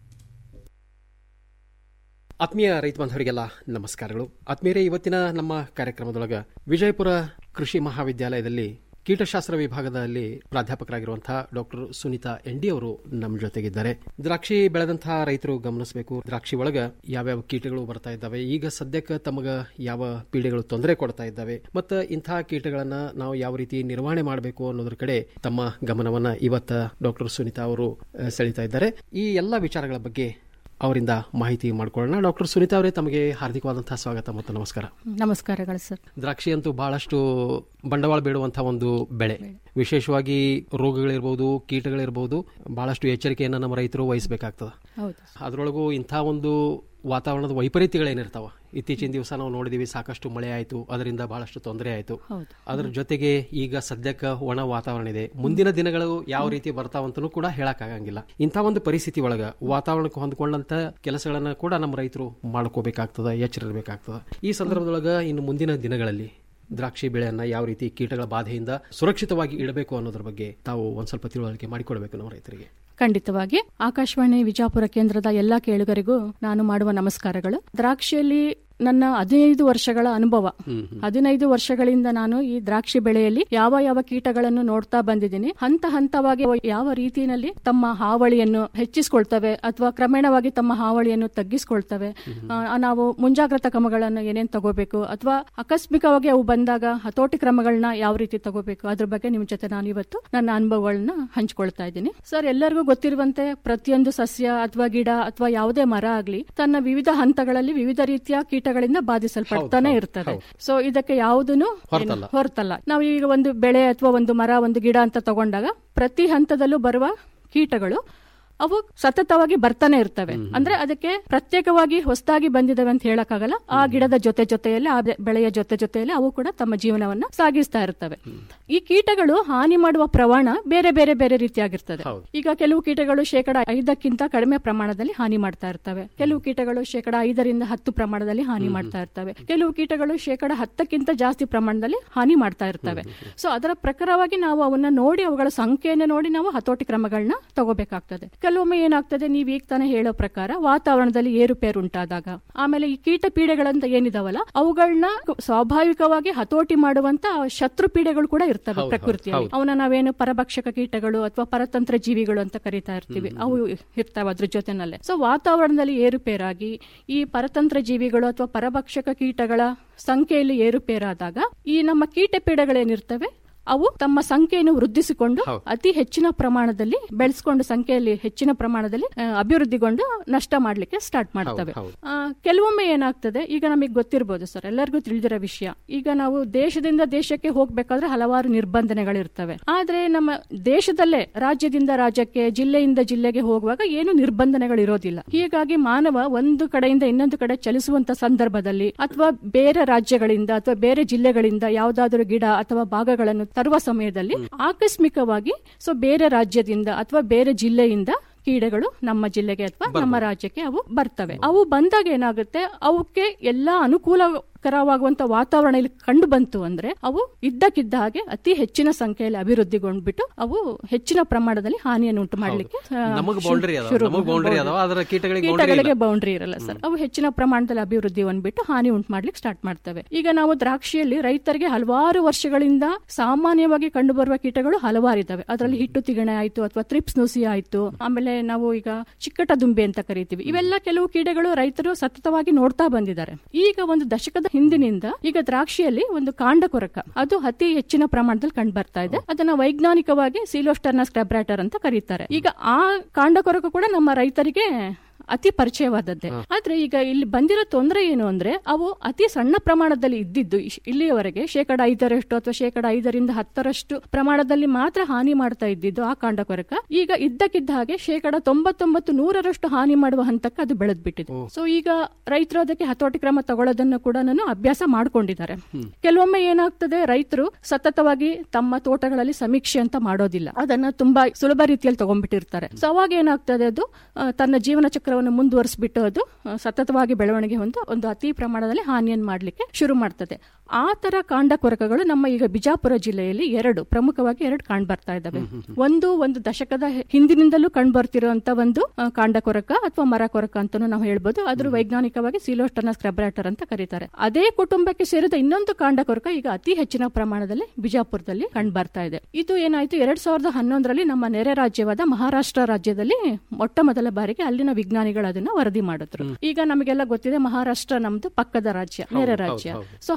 ಆತ್ಮೀಯ ರೈತ ಬಾಂಧವರಿಗೆಲ್ಲ ನಮಸ್ಕಾರಗಳು ಆತ್ಮೀಯರೇ ಇವತ್ತಿನ ನಮ್ಮ ಕಾರ್ಯಕ್ರಮದೊಳಗೆ ವಿಜಯಪುರ ಕೃಷಿ ಮಹಾವಿದ್ಯಾಲಯದಲ್ಲಿ ಕೀಟಶಾಸ್ತ್ರ ವಿಭಾಗದಲ್ಲಿ ಪ್ರಾಧ್ಯಾಪಕರಾಗಿರುವಂತಹ ಡಾಕ್ಟರ್ ಸುನೀತಾ ಎಂಡಿ ಅವರು ನಮ್ಮ ಜೊತೆಗಿದ್ದಾರೆ ದ್ರಾಕ್ಷಿ ಬೆಳೆದಂತಹ ರೈತರು ಗಮನಿಸಬೇಕು ದ್ರಾಕ್ಷಿ ಒಳಗ ಯಾವ್ಯಾವ ಕೀಟಗಳು ಬರ್ತಾ ಇದ್ದಾವೆ ಈಗ ಸದ್ಯಕ್ಕೆ ತಮಗ ಯಾವ ಪೀಡೆಗಳು ತೊಂದರೆ ಕೊಡ್ತಾ ಇದ್ದಾವೆ ಮತ್ತು ಇಂತಹ ಕೀಟಗಳನ್ನ ನಾವು ಯಾವ ರೀತಿ ನಿರ್ವಹಣೆ ಮಾಡಬೇಕು ಅನ್ನೋದ್ರ ಕಡೆ ತಮ್ಮ ಗಮನವನ್ನ ಇವತ್ತ ಡಾಕ್ಟರ್ ಸುನೀತಾ ಅವರು ಅಹ್, ಸೆಳೀತಾ ಇದ್ದಾರೆ ಈ ಎಲ್ಲ ವಿಚಾರಗಳ ಬಗ್ಗೆ ಅವರಿಂದ ಮಾಹಿತಿ ಮಾಡ್ಕೊಳ್ಳೋಣ ಡಾಕ್ಟರ್ ಸುನೀತಾ ಅವರೇ ತಮಗೆ ಹಾರ್ದಿಕವಾದಂತಹ ಸ್ವಾಗತ ಮತ್ತು ನಮಸ್ಕಾರ ನಮಸ್ಕಾರಗಳು ಸರ್ ದ್ರಾಕ್ಷಿ ಅಂತೂ ಬಹಳಷ್ಟು ಬಂಡವಾಳ ಬೇಡುವಂತಹ ಒಂದು ಬೆಳೆ ವಿಶೇಷವಾಗಿ ರೋಗಗಳಿರ್ಬೋದು ಕೀಟಗಳಿರ್ಬೋದು ಬಹಳಷ್ಟು ಎಚ್ಚರಿಕೆಯನ್ನು ನಮ್ಮ ರೈತರು ವಹಿಸಬೇಕಾಗ್ತದೆ ಹೌದು ಅದರೊಳಗೂ ಇಂಥ ಒಂದು ವಾತಾವರಣದ ವೈಪರೀತ್ಯಗಳೇನಿರ್ತಾವ ಇತ್ತೀಚಿನ ದಿವಸ ನಾವು ನೋಡಿದೀವಿ ಸಾಕಷ್ಟು ಮಳೆ ಆಯಿತು ಅದರಿಂದ ಬಹಳಷ್ಟು ತೊಂದರೆ ಆಯಿತು ಹೌದು. ಅದರ ಜೊತೆಗೆ ಈಗ ಸದ್ಯಕ್ಕೆ ಒಣ ವಾತಾವರಣ ಇದೆ ಮುಂದಿನ ದಿನಗಳು ಯಾವ ರೀತಿ ಬರ್ತಾವಂತನೂ ಕೂಡ ಹೇಳಕ್ಕಾಗಂಗಿಲ್ಲ ಇಂಥ ಒಂದು ಪರಿಸ್ಥಿತಿ ಒಳಗ ವಾತಾವರಣಕ್ಕೆ ಹೊಂದ್ಕೊಂಡಂತ ಕೆಲಸಗಳನ್ನ ಕೂಡ ನಮ್ಮ ರೈತರು ಮಾಡ್ಕೋಬೇಕಾಗ್ತದ ಎಚ್ಚರ ಇರಬೇಕಾಗ್ತದ ಈ ಸಂದರ್ಭದೊಳಗ ಇನ್ನು ಮುಂದಿನ ದಿನಗಳಲ್ಲಿ ದ್ರಾಕ್ಷಿ ಬೆಳೆಯನ್ನ ಯಾವ ರೀತಿ ಕೀಟಗಳ ಬಾಧೆಯಿಂದ ಸುರಕ್ಷಿತವಾಗಿ ಇಡಬೇಕು ಅನ್ನೋದ್ರ ಬಗ್ಗೆ ತಾವು ಒಂದ್ ಸ್ವಲ್ಪ ತಿಳುವಳಿಕೆ ಮಾಡಿಕೊಡ್ಬೇಕು ನಮ್ಮ ರೈತರಿಗೆ ಖಂಡಿತವಾಗಿ ಆಕಾಶವಾಣಿ ವಿಜಾಪುರ ಕೇಂದ್ರದ ಎಲ್ಲಾ ಕೇಳುಗರಿಗೂ ನಾನು ಮಾಡುವ ನಮಸ್ಕಾರಗಳು ದ್ರಾಕ್ಷಿಯಲ್ಲಿ ನನ್ನ ಹದಿನೈದು ವರ್ಷಗಳ ಅನುಭವ ಹದಿನೈದು ವರ್ಷಗಳಿಂದ ನಾನು ಈ ದ್ರಾಕ್ಷಿ ಬೆಳೆಯಲ್ಲಿ ಯಾವ ಯಾವ ಕೀಟಗಳನ್ನು ನೋಡ್ತಾ ಬಂದಿದ್ದೀನಿ ಹಂತ ಹಂತವಾಗಿ ಅವು ಯಾವ ರೀತಿಯಲ್ಲಿ ತಮ್ಮ ಹಾವಳಿಯನ್ನು ಹೆಚ್ಚಿಸಿಕೊಳ್ತವೆ ಅಥವಾ ಕ್ರಮೇಣವಾಗಿ ತಮ್ಮ ಹಾವಳಿಯನ್ನು ತಗ್ಗಿಸಿಕೊಳ್ತವೆ ಆ, ನಾವು ಮುಂಜಾಗ್ರತಾ ಕ್ರಮಗಳನ್ನು ಏನೇನ್ ತಗೋಬೇಕು ಅಥವಾ ಆಕಸ್ಮಿಕವಾಗಿ ಅವು ಬಂದಾಗ ಹತೋಟಿ ಕ್ರಮಗಳನ್ನ ಯಾವ ರೀತಿ ತಗೋಬೇಕು ಅದ್ರ ಬಗ್ಗೆ ನಿಮ್ ಜೊತೆ ನಾನು ಇವತ್ತು ನನ್ನ ಅನುಭವಗಳನ್ನ ಹಂಚ್ಕೊಳ್ತಾ ಇದ್ದೀನಿ ಸರ್ ಎಲ್ಲರಿಗೂ ಗೊತ್ತಿರುವಂತೆ ಪ್ರತಿಯೊಂದು ಸಸ್ಯ ಅಥವಾ ಗಿಡ ಅಥವಾ ಯಾವುದೇ ಮರ ಆಗ್ಲಿ ತನ್ನ ವಿವಿಧ ಹಂತಗಳಲ್ಲಿ ವಿವಿಧ ರೀತಿಯ ಕೀಟಗಳಿಂದ ಬಾಧಿಸಲ್ಪಡ್ತಾನೆ ಇರ್ತದೆ ಸೊ ಇದಕ್ಕೆ ಯಾವುದನ್ನು ಹೊರತಲ್ಲ. ಹೊರತಲ್ಲ ನಾವು ಈಗ ಒಂದು ಬೆಳೆ ಅಥವಾ ಒಂದು ಮರ ಒಂದು ಗಿಡ ಅಂತ ತಗೊಂಡಾಗ ಪ್ರತಿ ಹಂತದಲ್ಲೂ ಬರುವ ಕೀಟಗಳು ಅವು ಸತತವಾಗಿ ಬರ್ತಾನೆ ಇರ್ತವೆ ಅಂದ್ರೆ ಅದಕ್ಕೆ ಪ್ರತ್ಯೇಕವಾಗಿ ಹೊಸದಾಗಿ ಬಂದಿದಾವೆ ಅಂತ ಹೇಳಕ್ಕಾಗಲ್ಲ ಆ ಗಿಡದ ಜೊತೆ ಜೊತೆಯಲ್ಲಿ ಆ ಬೆ- ಬೆಳೆಯ ಜೊತೆ ಜೊತೆಯಲ್ಲಿ ಅವು ಕೂಡ ತಮ್ಮ ಜೀವನವನ್ನ ಸಾಗಿಸ್ತಾ ಇರ್ತವೆ ಈ ಕೀಟಗಳು ಹಾನಿ ಮಾಡುವ ಪ್ರಮಾಣ ಬೇರೆ ಬೇರೆ ಬೇರೆ ರೀತಿಯಾಗಿರ್ತದೆ ಈಗ ಕೆಲವು ಕೀಟಗಳು ಶೇಕಡ ಐದಕ್ಕಿಂತ ಕಡಿಮೆ ಪ್ರಮಾಣದಲ್ಲಿ ಹಾನಿ ಮಾಡ್ತಾ ಇರ್ತವೆ ಕೆಲವು ಕೀಟಗಳು ಶೇಕಡ ಐದರಿಂದ ಹತ್ತು ಪ್ರಮಾಣದಲ್ಲಿ ಹಾನಿ ಮಾಡ್ತಾ ಇರ್ತವೆ ಕೆಲವು ಕೀಟಗಳು ಶೇಕಡ ಹತ್ತಕ್ಕಿಂತ ಜಾಸ್ತಿ ಪ್ರಮಾಣದಲ್ಲಿ ಹಾನಿ ಮಾಡ್ತಾ ಇರ್ತವೆ ಸೊ ಅದರ ಪ್ರಕಾರವಾಗಿ ನಾವು ಅವನ್ನ ನೋಡಿ ಅವುಗಳ ಸಂಖ್ಯೆಯನ್ನು ನೋಡಿ ನಾವು ಹತೋಟಿ ಕ್ರಮಗಳನ್ನ ತಗೋಬೇಕಾಗ್ತದೆ ಕೆಲವೊಮ್ಮೆ ಏನಾಗ್ತದೆ ನೀವು ಈಗ ತಾನೇ ಹೇಳೋ ಪ್ರಕಾರ ವಾತಾವರಣದಲ್ಲಿ ಏರುಪೇರು ಉಂಟಾದಾಗ ಆಮೇಲೆ ಈ ಕೀಟ ಪೀಡೆಗಳಂತ ಏನಿದಾವಲ್ಲ ಅವುಗಳನ್ನ ಸ್ವಾಭಾವಿಕವಾಗಿ ಹತೋಟಿ ಮಾಡುವಂತ ಶತ್ರು ಪೀಡೆಗಳು ಕೂಡ ಇರ್ತವೆ ಹೌದು, ಪ್ರಕೃತಿಯಲ್ಲಿ ಹೌದು. ಅವನ್ನ ನಾವೇನು ಪರಭಕ್ಷಕ ಕೀಟಗಳು ಅಥವಾ ಪರತಂತ್ರ ಜೀವಿಗಳು ಅಂತ ಕರಿತಾ ಇರ್ತೀವಿ ಅವು ಇರ್ತಾವೆ ಅದ್ರ ಜೊತೆನಲ್ಲೇ ಸೊ ವಾತಾವರಣದಲ್ಲಿ ಏರುಪೇರಾಗಿ ಈ ಪರತಂತ್ರ ಜೀವಿಗಳು ಅಥವಾ ಪರಭಕ್ಷಕ ಕೀಟಗಳ ಸಂಖ್ಯೆಯಲ್ಲಿ ಏರುಪೇರಾದಾಗ ಈ ನಮ್ಮ ಕೀಟ ಪೀಡೆಗಳೇನಿರ್ತವೆ ಅವು ತಮ್ಮ ಸಂಖ್ಯೆಯನ್ನು ವೃದ್ಧಿಸಿಕೊಂಡು ಅತಿ ಹೆಚ್ಚಿನ ಪ್ರಮಾಣದಲ್ಲಿ ಬೆಳೆಸ್ಕೊಂಡು ಸಂಖ್ಯೆಯಲ್ಲಿ ಹೆಚ್ಚಿನ ಪ್ರಮಾಣದಲ್ಲಿ ಆ, ಅಭಿವೃದ್ಧಿಗೊಂಡು ನಷ್ಟ ಮಾಡ್ಲಿಕ್ಕೆ ಸ್ಟಾರ್ಟ್ ಮಾಡ್ತವೆ ಆ, ಕೆಲವೊಮ್ಮೆ ಏನಾಗ್ತದೆ ಈಗ ನಮಗೆ ಗೊತ್ತಿರಬಹುದು ಸರ್ ಎಲ್ಲರಿಗೂ ತಿಳಿದಿರೋ ವಿಷಯ ಈಗ ನಾವು ದೇಶದಿಂದ ದೇಶಕ್ಕೆ ಹೋಗ್ಬೇಕಾದ್ರೆ ಹಲವಾರು ನಿರ್ಬಂಧನೆಗಳಿರ್ತವೆ ಆದ್ರೆ ನಮ್ಮ ದೇಶದಲ್ಲೇ ರಾಜ್ಯದಿಂದ ರಾಜ್ಯಕ್ಕೆ ಜಿಲ್ಲೆಯಿಂದ ಜಿಲ್ಲೆಗೆ ಹೋಗುವಾಗ ಏನು ನಿರ್ಬಂಧನೆಗಳು ಇರೋದಿಲ್ಲ ಹೀಗಾಗಿ ಮಾನವ ಒಂದು ಕಡೆಯಿಂದ ಇನ್ನೊಂದು ಕಡೆ ಚಲಿಸುವಂತ ಸಂದರ್ಭದಲ್ಲಿ ಅಥವಾ ಬೇರೆ ರಾಜ್ಯಗಳಿಂದ ಅಥವಾ ಬೇರೆ ಜಿಲ್ಲೆಗಳಿಂದ ಯಾವುದಾದರೂ ಗಿಡ ಅಥವಾ ಭಾಗಗಳನ್ನು ತರುವ ಸಮಯದಲ್ಲಿ ಆಕಸ್ಮಿಕವಾಗಿ ಸೊ ಬೇರೆ ರಾಜ್ಯದಿಂದ ಅಥವಾ ಬೇರೆ ಜಿಲ್ಲೆಯಿಂದ ಕೀಡೆಗಳು ನಮ್ಮ ಜಿಲ್ಲೆಗೆ ಅಥವಾ ನಮ್ಮ ರಾಜ್ಯಕ್ಕೆ ಅವು ಬರ್ತವೆ ಅವು ಬಂದಾಗ ಏನಾಗುತ್ತೆ ಅವಕ್ಕೆ ಎಲ್ಲಾ ಅನುಕೂಲಕರವಾಗುವಂತ ವಾತಾವರಣ ಇಲ್ಲಿ ಕಂಡು ಬಂತು ಅಂದ್ರೆ ಅವು ಇದ್ದಕ್ಕಿದ್ದ ಹಾಗೆ ಅತಿ ಹೆಚ್ಚಿನ ಸಂಖ್ಯೆಯಲ್ಲಿ ಅಭಿವೃದ್ಧಿಗೊಂಡ್ಬಿಟ್ಟು ಅವು ಹೆಚ್ಚಿನ ಪ್ರಮಾಣದಲ್ಲಿ ಹಾನಿಯನ್ನು ಉಂಟು ಮಾಡ್ಲಿಕ್ಕೆ ಆ, ನಮಗ್ ಶು- ಬೌಂಡ್ರಿ ಅದಾವ ಶುರು- ನಮಗ್ ಬೌಂಡ್ರಿ boundary. ಅದಾವ ಅದರ ಕೀಟಗಳಿಗೆ boundary ಕೀಟಗಳಿಗೆ ಇಲ್ಲ. ಬೌಂಡ್ರಿ ಇರಲ್ಲ ಸರ್ ಅವು ಹೆಚ್ಚಿನ ಪ್ರಮಾಣದಲ್ಲಿ ಅಭಿವೃದ್ಧಿ ಹೊಂದ್ಬಿಟ್ಟು ಹಾನಿ ಉಂಟು ಮಾಡ್ಲಿಕ್ಕೆ ಸ್ಟಾರ್ಟ್ ಮಾಡ್ತವೆ ಈಗ ನಾವು ದ್ರಾಕ್ಷಿಯಲ್ಲಿ ರೈತರಿಗೆ ಹಲವಾರು ವರ್ಷಗಳಿಂದ ಸಾಮಾನ್ಯವಾಗಿ ಕಂಡುಬರುವ ಕೀಟಗಳು ಹಲವಾರು ಇದಾವೆ ಅದರಲ್ಲಿ ಹಿಟ್ಟು ತಿಗಣೆ ಆಯ್ತು ಅಥವಾ ತ್ರಿಪ್ಸ್ ನುಸಿ ಆಯ್ತು ಆಮೇಲೆ ನಾವು ಈಗ ಚಿಕ್ಕಟ ದುಂಬೆ ಅಂತ ಕರಿತೀವಿ ಇವೆಲ್ಲ ಕೆಲವು ಕೀಟಗಳು ರೈತರು ಸತತವಾಗಿ ನೋಡ್ತಾ ಬಂದಿದ್ದಾರೆ ಈಗ ಒಂದು ದಶಕದ ಹಿಂದಿನಿಂದ ಈಗ ದ್ರಾಕ್ಷಿಯಲ್ಲಿ ಒಂದು ಕಾಂಡ ಕೊರಕ ಅದು ಅತಿ ಹೆಚ್ಚಿನ ಪ್ರಮಾಣದಲ್ಲಿ ಕಂಡು ಬರ್ತಾ ಇದೆ ಅದನ್ನ ವೈಜ್ಞಾನಿಕವಾಗಿ ಸಿಲೋಸ್ಟರ್ನ ಸ್ಕ್ರಾಬ್ರಾಟರ್ ಅಂತ ಕರೀತಾರೆ ಈಗ ಆ ಕಾಂಡ ಕೊರಕ ಕೂಡ ನಮ್ಮ ರೈತರಿಗೆ ಅತಿ ಪರಿಚಯವಾದದ್ದೇ ಆದ್ರೆ ಈಗ ಇಲ್ಲಿ ಬಂದಿರೋ ತೊಂದರೆ ಏನು ಅಂದ್ರೆ ಅವು ಅತಿ ಸಣ್ಣ ಪ್ರಮಾಣದಲ್ಲಿ ಇದ್ದಿದ್ದು ಇಶ್- ಇಲ್ಲಿಯವರೆಗೆ ಶೇಕಡ ಐದರಷ್ಟು ಅಥವಾ ಶೇಕಡ ಐದರಿಂದ ಹತ್ತರಷ್ಟು ಪ್ರಮಾಣದಲ್ಲಿ ಮಾತ್ರ ಹಾನಿ ಮಾಡ್ತಾ ಇದ್ದಿದ್ದು ಆ ಕಾಂಡ ಕೊರಕ ಈಗ ಇದ್ದಕ್ಕಿದ್ದ ಹಾಗೆ ಶೇಕಡ ತೊಂಬತ್ತೊಂಬತ್ತು ನೂರರಷ್ಟು ಹಾನಿ ಮಾಡುವ ಹಂತಕ್ಕೆ ಅದು ಬೆಳೆದ್ಬಿಟ್ಟಿದೆ ಸೊ ಈಗ ರೈತರು ಅದಕ್ಕೆ ಹತೋಟಿ ಕ್ರಮ ತಗೊಳ್ಳೋದನ್ನು ಕೂಡ ಅಭ್ಯಾಸ ಮಾಡ್ಕೊಂಡಿದ್ದಾರೆ ಕೆಲವೊಮ್ಮೆ ಏನಾಗ್ತದೆ ರೈತರು ಸತತವಾಗಿ ತಮ್ಮ ತೋಟಗಳಲ್ಲಿ ಸಮೀಕ್ಷೆ ಅಂತ ಮಾಡೋದಿಲ್ಲ ಅದನ್ನ ತುಂಬಾ ಸುಲಭ ರೀತಿಯಲ್ಲಿ ತಗೊಂಡ್ಬಿಟ್ಟಿರ್ತಾರೆ ಸೊ ಅವಾಗ ಏನಾಗ್ತದೆ ಅದು ಆ, ತನ್ನ ಜೀವನ ಚಕ್ರವನ್ನು ಮುಂದುವರಿಸ್ಬಿಟ್ಟು ಅದು ಆ, ಸತತವಾಗಿ ಬೆಳವಣಿಗೆ ಹೊಂದು ಒಂದು ಅತಿ ಪ್ರಮಾಣದಲ್ಲಿ ಹಾನಿಯನ್ನು ಮಾಡಲಿಕ್ಕೆ ಶುರು ಮಾಡ್ತದೆ ಆ ತರ ಕಾಂಡ ಕೊರಕಗಳು ನಮ್ಮ ಈಗ ಬಿಜಾಪುರ ಜಿಲ್ಲೆಯಲ್ಲಿ ಎರಡು ಪ್ರಮುಖವಾಗಿ ಎರಡು ಕಾಣ್ ಬರ್ತಾ ಇದ್ದಾವೆ ಒಂದು ಒಂದು ದಶಕದ ಹೆ- ಹಿಂದಿನಿಂದಲೂ ಕಂಡು ಬರ್ತಿರುವಂತ ಒಂದು ಆ, ಕಾಂಡ ಕೊರಕ ಅಥವಾ ಮರ ಕೊರಕ ಅಂತಾನು ನಾವು ಹೇಳ್ಬೋದು ಅದ್ರ ವೈಜ್ಞಾನಿಕವಾಗಿ ಸಿಲೋಸ್ಟರ್ನ ಸ್ಕ್ರಬ್ರಾಟರ್ ಅಂತ ಕರೀತಾರೆ ಅದೇ ಕುಟುಂಬಕ್ಕೆ ಸೇರಿದ ಇನ್ನೊಂದು ಕಾಂಡ ಕೊರಕ ಈಗ ಅತಿ ಹೆಚ್ಚಿನ ಪ್ರಮಾಣದಲ್ಲಿ ಬಿಜಾಪುರದಲ್ಲಿ ಕಂಡು ಬರ್ತಾ ಇದೆ ಇದು ಏನಾಯ್ತು ಎರಡ್ ಸಾವಿರದ ಹನ್ನೊಂದರಲ್ಲಿ ನಮ್ಮ ನೆರೆ ರಾಜ್ಯವಾದ ಮಹಾರಾಷ್ಟ್ರ ರಾಜ್ಯದಲ್ಲಿ ಮೊಟ್ಟ ಮೊದಲ ಬಾರಿಗೆ ಅಲ್ಲಿನ ವಿಜ್ಞಾನಿಗಳು ಅದನ್ನ ವರದಿ ಮಾಡಿದ್ರು ಈಗ ನಮಗೆಲ್ಲ ಗೊತ್ತಿದೆ ಮಹಾರಾಷ್ಟ್ರ ನಮ್ದು ಪಕ್ಕದ ರಾಜ್ಯ ನೆರೆ ರಾಜ್ಯ ಸೊ ಹಾಗಾಗಿ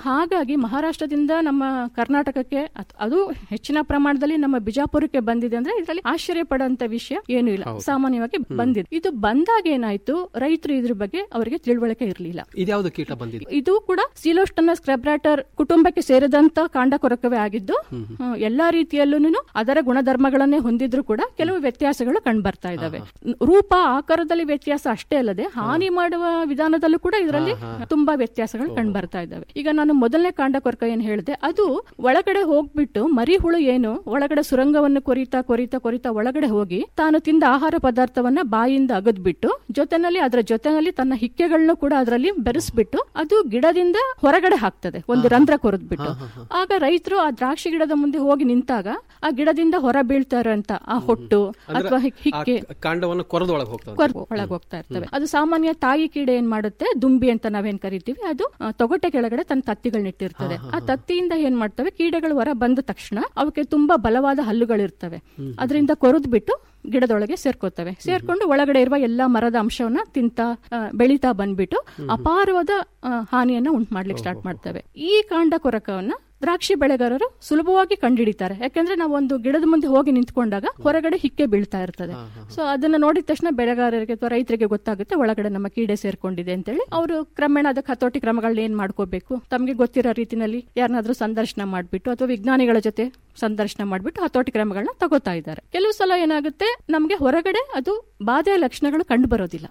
ಹೀಗಾಗಿ ಮಹಾರಾಷ್ಟ್ರದಿಂದ ನಮ್ಮ ಕರ್ನಾಟಕಕ್ಕೆ ಅತ್- ಅದು ಹೆಚ್ಚಿನ ಪ್ರಮಾಣದಲ್ಲಿ ನಮ್ಮ ಬಿಜಾಪುರಕ್ಕೆ ಬಂದಿದೆ ಅಂದ್ರೆ ಇದರಲ್ಲಿ ಆಶ್ಚರ್ಯ ಪಡುವಂತ ವಿಷಯ ಏನು ಇಲ್ಲ ಸಾಮಾನ್ಯವಾಗಿ ಬಂದಿದೆ ಇದು ಬಂದಾಗ ಏನಾಯ್ತು ರೈತರು ಇದ್ರ ಬಗ್ಗೆ ಅವರಿಗೆ ತಿಳುವಳಿಕೆ ಇರಲಿಲ್ಲ ಇದ್ಯಾವುದು ಕೀಟ ಬಂದಿದೆ ಇದು ಕೂಡ ಸಿಲೋಸ್ಟನ ಸ್ಕ್ರೆಬ್ರಾಟರ್ ಕುಟುಂಬಕ್ಕೆ ಸೇರಿದಂತ ಕಾಂಡ ಕೊರಕವೇ ಆಗಿದ್ದು ಹ್ಮ್, ಎಲ್ಲಾ ರೀತಿಯಲ್ಲೂ ಅದರ ಗುಣಧರ್ಮಗಳನ್ನೇ ಹೊಂದಿದ್ರು ಕೂಡ ಕೆಲವು ವ್ಯತ್ಯಾಸಗಳು ಕಂಡು ಬರ್ತಾ ಇದಾವೆ ರೂಪ ಆಕಾರದಲ್ಲಿ ವ್ಯತ್ಯಾಸ ಅಷ್ಟೇ ಅಲ್ಲದೆ ಹಾನಿ ಮಾಡುವ ವಿಧಾನದಲ್ಲೂ ಕೂಡ ಇದರಲ್ಲಿ ತುಂಬಾ ವ್ಯತ್ಯಾಸಗಳು ಕಂಡು ಬರ್ತಾ ಇದಾವೆ ಈಗ ನಾನು ಮೊದಲನೇ ಕಾಂಡ ಕೊರಕ ಏನ್ ಹೇಳಿದೆ ಅದು ಒಳಗಡೆ ಹೋಗ್ಬಿಟ್ಟು ಮರಿ ಹುಳು ಏನು ಒಳಗಡೆ ಸುರಂಗವನ್ನು ಕೊರಿತಾ ಕೊರಿತಾ ಕೊರಿತಾ ಒಳಗಡೆ ಹೋಗಿ ತಾನು ತಿಂದ ಆಹಾರ ಪದಾರ್ಥವನ್ನ ಬಾಯಿಂದ ಅಗದ್ಬಿಟ್ಟು ಜೊತೆನಲ್ಲಿ ಅದರ ಜೊತೆನಲ್ಲಿ ತನ್ನ ಹಿಕ್ಕೆಗಳನ್ನು ಕೂಡ ಅದರಲ್ಲಿ ಬೆರೆಸ್ಬಿಟ್ಟು ಅದು ಗಿಡದಿಂದ ಹೊರಗಡೆ ಹಾಕ್ತದೆ ಒಂದು ರಂಧ್ರ ಕೊರೆದ್ಬಿಟ್ಟು ಆಗ ರೈತರು ಆ ದ್ರಾಕ್ಷಿ ಗಿಡದ ಮುಂದೆ ಹೋಗಿ ನಿಂತಾಗ ಆ ಗಿಡದಿಂದ ಹೊರ ಬೀಳ್ತಾರಂತ ಆ ಹೊಟ್ಟು ಅಥವಾ ಹಿಕ್ಕೆ ಕಾಂಡವನ್ನು ಕೊರದೊಳಗೆ ಹೋಗ್ತದೆ ಕೊರ್- ಒಳಗ್ ಹೋಗ್ತಾ ಇರ್ತವೆ ಅದು ಸಾಮಾನ್ಯ ತಾಯಿ ಕೀಡೆ ಏನ್ ಮಾಡುತ್ತೆ ದುಂಬಿ ಅಂತ ನಾವೇನ್ ಕರಿತೀವಿ ಅದು ಆ, ತೊಗಟೆ ಕೆಳಗಡೆ ತನ್ನ ತತ್ತಿಗಳನ್ನ ಇಟ್ಟಿರ್ತದೆ ಆ ತತ್ತಿಯಿಂದ ಏನ್ ಮಾಡ್ತವೆ ಕೀಡೆಗಳು ಹೊರ ಬಂದ ತಕ್ಷಣ ಅವಕ್ಕೆ ತುಂಬಾ ಬಲವಾದ ಹಲ್ಲುಗಳಿರ್ತವೆ ಅದರಿಂದ ಕೊರೆದು ಬಿಟ್ಟು ಗಿಡದೊಳಗೆ ಸೇರ್ಕೋತವೆ ಸೇರ್ಕೊಂಡು ಒಳಗಡೆ ಇರುವ ಎಲ್ಲಾ ಮರದ ಅಂಶವನ್ನ ತಿಂತ ಆ, ಬೆಳೀತಾ ಬಂದ್ಬಿಟ್ಟು ಅಪಾರವಾದ ಆ, ಹಾನಿಯನ್ನ ಉಂಟು ಮಾಡ್ಲಿಕ್ಕೆ ಸ್ಟಾರ್ಟ್ ಮಾಡ್ತವೆ ಈ ಕಾಂಡ ಕೊರಕವನ್ನ ದ್ರಾಕ್ಷಿ ಬೆಳೆಗಾರರು ಸುಲಭವಾಗಿ ಕಂಡುಹಿಡಿತಾರೆ ಯಾಕಂದ್ರೆ ನಾವು ಒಂದು ಗಿಡದ ಮುಂದೆ ಹೋಗಿ ನಿಂತ್ಕೊಂಡಾಗ ಹೊರಗಡೆ ಹಿಕ್ಕೆ ಬೀಳ್ತಾ ಇರ್ತದೆ ಸೊ ಅದನ್ನ ನೋಡಿದ ತಕ್ಷಣ ಬೆಳೆಗಾರರಿಗೆ ಅಥವಾ ರೈತರಿಗೆ ಗೊತ್ತಾಗುತ್ತೆ ಒಳಗಡೆ ನಮ್ಮ ಕೀಡೆ ಸೇರ್ಕೊಂಡಿದೆ ಅಂತೇಳಿ ಅವರು ಕ್ರಮೇಣ ಅದಕ್ಕೆ ಹತೋಟಿ ಕ್ರಮಗಳನ್ನ ಏನ್ ಮಾಡ್ಕೋಬೇಕು ತಮಗೆ ಗೊತ್ತಿರೋ ರೀತಿನಲ್ಲಿ ಯಾರನ್ನಾದ್ರೂ ಸಂದರ್ಶನ ಮಾಡ್ಬಿಟ್ಟು ಅಥವಾ ವಿಜ್ಞಾನಿಗಳ ಜೊತೆ ಸಂದರ್ಶನ ಮಾಡ್ಬಿಟ್ಟು ಹತೋಟಿ ಕ್ರಮಗಳನ್ನ ತಗೋತಾ ಇದ್ದಾರೆ ಕೆಲವು ಸಲ ಏನಾಗುತ್ತೆ ನಮ್ಗೆ ಹೊರಗಡೆ ಅದು ಬಾಧೆಯ ಲಕ್ಷಣಗಳು ಕಂಡು ಬರೋದಿಲ್ಲ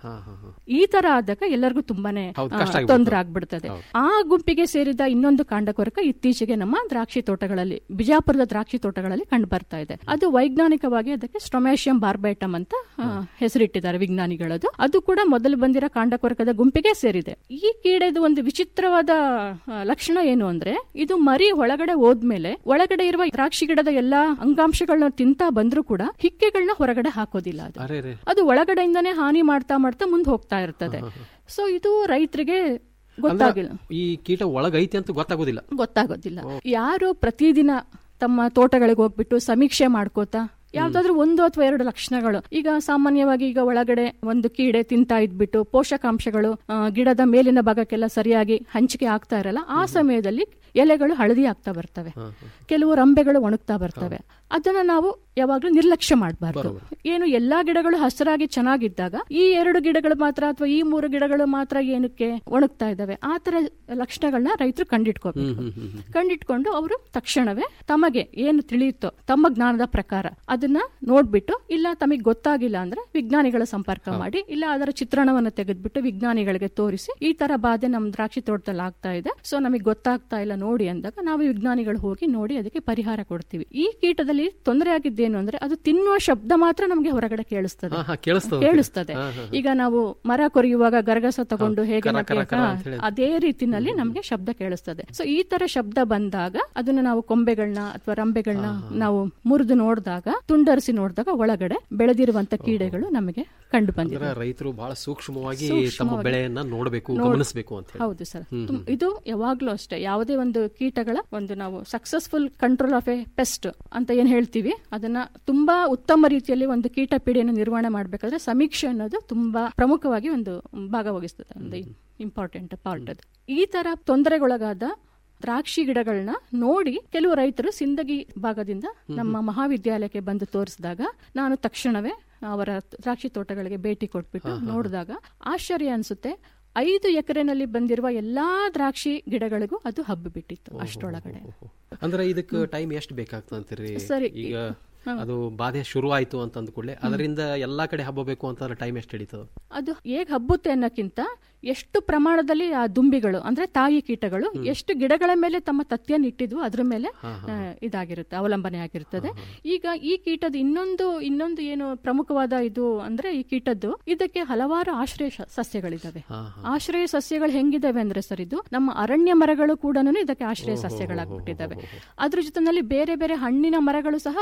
ಈ ತರ ಆದಾಗ ಎಲ್ಲರಿಗೂ ತುಂಬಾನೇ ಹೌದು, ಆ, ಕಷ್ಟ ಆಗ್ಬಿಡುತ್ತೆ. ತೊಂದರೆ ಆಗ್ಬಿಡ್ತದೆ ಆ ಗುಂಪಿಗೆ ಸೇರಿದ ಇನ್ನೊಂದು ಕಾಂಡಕೊರಕ ಇತ್ತೀಚೆಗೆ ನಮ್ಮ ದ್ರಾಕ್ಷಿ ತೋಟಗಳಲ್ಲಿ ಬಿಜಾಪುರದ ದ್ರಾಕ್ಷಿ ತೋಟಗಳಲ್ಲಿ ಕಂಡು ಬರ್ತಾ ಇದೆ ಅದು ವೈಜ್ಞಾನಿಕವಾಗಿ ಅದಕ್ಕೆ ಸ್ಟ್ರೊಮ್ಯಾಶಿಯಂ ಬಾರ್ಬೈಟಮ್ ಅಂತ ಆ, ಹೆಸರಿಟ್ಟಿದ್ದಾರೆ ವಿಜ್ಞಾನಿಗಳದು ಅದು ಕೂಡ ಮೊದಲು ಬಂದಿರೋ ಕಾಂಡಕೊರಕದ ಗುಂಪಿಗೆ ಸೇರಿದೆ ಈ ಕೀಡೆದು ಒಂದು ವಿಚಿತ್ರವಾದ ಆ, ಲಕ್ಷಣ ಏನು ಅಂದ್ರೆ ಇದು ಮರಿ ಒಳಗಡೆ ಹೋದ್ಮೇಲೆ ಒಳಗಡೆ ಇರುವ ದ್ರಾಕ್ಷಿ ಗಿಡದ ಎಲ್ಲಾ ಅಂಗಾಂಶಗಳನ್ನ ತಿಂತಾ ಬಂದ್ರೂ ಕೂಡ ಹಿಕ್ಕೆಗಳನ್ನ ಹೊರಗಡೆ ಹಾಕೋದಿಲ್ಲ ಅದು ಅರೆ ರೇ ಅದು ಒಳಗಡೆಯಿಂದಾನೇ ಹಾನಿ ಮಾಡ್ತಾ ಮಾಡ್ತಾ ಮುಂದೆ ಹೋಗ್ತಾ ಇರ್ತದೆ ಸೊ ಇದು ರೈತರಿಗೆ ಗೊತ್ತಾಗಿಲ್ಲ ಈ ಕೀಟ ಒಳಗೈತಿ ಅಂತ ಗೊತ್ತಾಗೋದಿಲ್ಲ ಗೊತ್ತಾಗೋದಿಲ್ಲ ಯಾರು ಪ್ರತಿದಿನ ತಮ್ಮ ತೋಟಗಳಿಗೆ ಹೋಗ್ಬಿಟ್ಟು ಸಮೀಕ್ಷೆ ಮಾಡ್ಕೋತಾ ಯಾವ್ದಾದ್ರು ಒಂದು ಅಥವಾ ಎರಡು ಲಕ್ಷಣಗಳು ಈಗ ಸಾಮಾನ್ಯವಾಗಿ ಈಗ ಒಳಗಡೆ ಒಂದು ಕೀಡೆ ತಿಂತಾ ಇದ್ಬಿಟ್ಟು ಪೋಷಕಾಂಶಗಳು ಆ, ಗಿಡದ ಮೇಲಿನ ಭಾಗಕ್ಕೆಲ್ಲ ಸರಿಯಾಗಿ ಹಂಚಿಕೆ ಆಗ್ತಾ ಇರಲ್ಲ ಆ ಸಮಯದಲ್ಲಿ ಎಲೆಗಳು ಹಳದಿ ಆಗ್ತಾ ಬರ್ತವೆ ಕೆಲವು ರಂಬೆಗಳು ಒಣಗ್ತಾ ಬರ್ತವೆ ಅದನ್ನ ನಾವು ಯಾವಾಗ್ಲೂ ನಿರ್ಲಕ್ಷ್ಯ ಮಾಡಬಾರ್ದು ಏನು ಎಲ್ಲಾ ಗಿಡಗಳು ಹಸಿರಾಗಿ ಚೆನ್ನಾಗಿದ್ದಾಗ ಈ ಎರಡು ಗಿಡಗಳು ಮಾತ್ರ ಅಥವಾ ಈ ಮೂರು ಗಿಡಗಳು ಮಾತ್ರ ಏನಕ್ಕೆ ಒಣಗ್ತಾ ಇದಾವೆ ಆ ತರ ಲಕ್ಷಣಗಳನ್ನ ರೈತರು ಕಂಡಿಟ್ಕೋಬೇಕು ಕಂಡಿಟ್ಕೊಂಡು ಅವರು ತಕ್ಷಣವೇ ತಮಗೆ ಏನು ತಿಳಿಯುತ್ತೋ ತಮ್ಮ ಜ್ಞಾನದ ಪ್ರಕಾರ ಅದನ್ನ ನೋಡ್ಬಿಟ್ಟು ಇಲ್ಲ ತಮಗೆ ಗೊತ್ತಾಗಿಲ್ಲ ಅಂದ್ರೆ ವಿಜ್ಞಾನಿಗಳ ಸಂಪರ್ಕ ಮಾಡಿ ಇಲ್ಲ ಅದರ ಚಿತ್ರಣವನ್ನು ತೆಗೆದ್ಬಿಟ್ಟು ವಿಜ್ಞಾನಿಗಳಿಗೆ ತೋರಿಸಿ ಈ ತರ ಬಾಧೆ ನಮ್ ದ್ರಾಕ್ಷಿ ತೋಟದಲ್ಲಿ ಆಗ್ತಾ ಇದೆ ಸೊ ನಮಗೆ ಗೊತ್ತಾಗ್ತಾ ಇಲ್ಲ ನೋಡಿ ಅಂದಾಗ ನಾವು ವಿಜ್ಞಾನಿಗಳು ಹೋಗಿ ನೋಡಿ ಅದಕ್ಕೆ ಪರಿಹಾರ ಕೊಡ್ತೀವಿ ಈ ಕೀಟದಲ್ಲಿ ತೊಂದರೆ ಆಗಿದ್ದೇನು ಅಂದ್ರೆ ಅದು ತಿನ್ನುವ ಶಬ್ದ ಮಾತ್ರ ನಮಗೆ ಹೊರಗಡೆ ಕೇಳಿಸ್ತದೆ ಹಾ, ಹಾ, ಕೇಳಿಸ್ತದೆ. ಕೇಳಿಸ್ತದೆ ಹಾ, ಹಾ. ಈಗ ನಾವು ಮರ ಕೊರೆಯುವಾಗ ಗರಗಸ ತಗೊಂಡು ಹೇಗೆ ಕರ, ನಮ್ಗೆ- ಕರ, ಕರ ಹಾ, ಅಂತ ಹೇಳಿ. ಅದೇ ರೀತಿನಲ್ಲಿ ನಮ್ಗೆ ಶಬ್ದ ಕೇಳಿಸ್ತದೆ ಸೊ ಈ ತರ ಶಬ್ದ ಬಂದಾಗ ಅದನ್ನ ನಾವು ಕೊಂಬೆಗಳನ್ನ ಅಥವಾ ರಂಬೆಗಳನ್ನ ನಾವು ಮುರಿದು ನೋಡಿದಾಗ ತುಂಡರಿಸಿ ನೋಡಿದಾಗ ಒಳಗಡೆ ಬೆಳೆದಿರುವಂತ ಕೀಡೆಗಳು ನಮಗೆ ಕಂಡು ಅಂದ್ರೆ ಬಂದಿದೆ ರೈತರು ಬಹಳ ಸೂಕ್ಷ್ಮವಾಗಿ ತಮ್ಮ ಸೂಕ್ಷ್ಮವಾಗಿ. ಬೆಳೆಯನ್ನ ನೋಡಬೇಕು ನೋಡ್- ಗಮನಿಸಬೇಕು ಅಂತ ಹೇಳಿ ಹೌದು ಸರ್ ಹ್ಮ್, ತುಂ- ಇದು ಯಾವಾಗ್ಲೂ ಅಷ್ಟೇ ಯಾವುದೇ ಒಂದು ಕೀಟಗಳ ಒಂದು ನಾವು successful control of a pest ಅಂತ ಏನ್ ಹೇಳ್ತೀವಿ ಅದನ್ನ ತುಂಬಾ ಉತ್ತಮ ರೀತಿಯಲ್ಲಿ ಒಂದು ಕೀಟ ಪೀಡೆಯನ್ನು ನಿರ್ವಹಣೆ ಮಾಡಬೇಕಾದ್ರೆ ಸಮೀಕ್ಷೆ ಅನ್ನೋದು ತುಂಬಾ ಪ್ರಮುಖವಾಗಿ ಒಂದು ಭಾಗ ವಹಿಸ್ತದೆ ಒಂದು ಇಂಪಾರ್ಟೆಂಟ್ ಪಾರ್ಟ್ ಅದು ಈ ತರ ತೊಂದರೆಗೊಳಗಾದ ದ್ರಾಕ್ಷಿ ಗಿಡಗಳನ್ನ ನೋಡಿ ಕೆಲವು ರೈತರು ಸಿಂದಗಿ ಭಾಗದಿಂದ ನಮ್ಮ ಮಹಾವಿದ್ಯಾಲಯಕ್ಕೆ ಬಂದು ತೋರಿಸಿದಾಗ ನಾನು ತಕ್ಷಣವೇ ಅವರ ದ್ರಾಕ್ಷಿ ತೋಟಗಳಿಗೆ ಭೇಟಿ ಕೊಟ್ಬಿಟ್ಟು ನೋಡಿದಾಗ ಆಶ್ಚರ್ಯ ಅನ್ಸುತ್ತೆ ಐದು ಎಕರೆನಲ್ಲಿ ಬಂದಿರುವ ಎಲ್ಲಾ ದ್ರಾಕ್ಷಿ ಗಿಡಗಳಿಗೂ ಅದು ಹಬ್ಬ ಬಿಟ್ಟಿತ್ತು ಅಷ್ಟರೊಳಗಡೆ ಅಂದ್ರೆ ಇದಕ್ಕೆ ಟೈಮ್ ಎಷ್ಟು ಬೇಕಾಗ್ತದೆ ಅಂತೀರಿ ಸರಿ. ಈಗ ಹಾ. ಅದು ಬಾಧೆ ಶುರು ಆಯ್ತು ಅಂತ ಅಂದ ಕೂಡಲೇ ಅದರಿಂದ ಎಲ್ಲಾ ಕಡೆ ಹಬ್ಬಬೇಕು ಅಂತಂದ್ರೆ ಟೈಮ್ ಎಷ್ಟು ಹಿಡಿತದ ಅದು ಹೇಗ್ ಹಬ್ಬುತ್ತೆ ಅನ್ನೋಕ್ಕಿಂತ ಎಷ್ಟು ಪ್ರಮಾಣದಲ್ಲಿ ಆ ದುಂಬಿಗಳು ಅಂದ್ರೆ ತಾಯಿ ಕೀಟಗಳು ಎಷ್ಟು ಗಿಡಗಳ ಮೇಲೆ ತಮ್ಮ ತತ್ತಿಯನ್ನು ಇಟ್ಟಿದ್ವು ಅದ್ರ ಮೇಲೆ ಹಾ, ಆ, ಇದಾಗಿರುತ್ತೆ ಅವಲಂಬನೆ ಆಗಿರುತ್ತದೆ ಈಗ ಈ ಕೀಟದ ಇನ್ನೊಂದು ಇನ್ನೊಂದು ಏನು ಪ್ರಮುಖವಾದ ಇದು ಅಂದ್ರೆ ಈ ಕೀಟದ್ದು ಇದಕ್ಕೆ ಹಲವಾರು ಆಶ್ರಯ ಶ- ಸಸ್ಯಗಳಿದಾವೆ ಆಶ್ರಯ ಸಸ್ಯಗಳು ಹೆಂಗಿದಾವೆ ಅಂದ್ರೆ ಸರ್ ಇದು ನಮ್ಮ ಅರಣ್ಯ ಮರಗಳು ಕೂಡ ಇದಕ್ಕೆ ಆಶ್ರಯ ಸಸ್ಯಗಳಾಗ್ಬಿಟ್ಟಿದ್ದಾವೆ ಅದ್ರ ಜೊತೆನಲ್ಲಿ ಬೇರೆ ಬೇರೆ ಹಣ್ಣಿನ ಮರಗಳು ಸಹ ಅವಕ್ಕೆ ಆಶ್ರಯ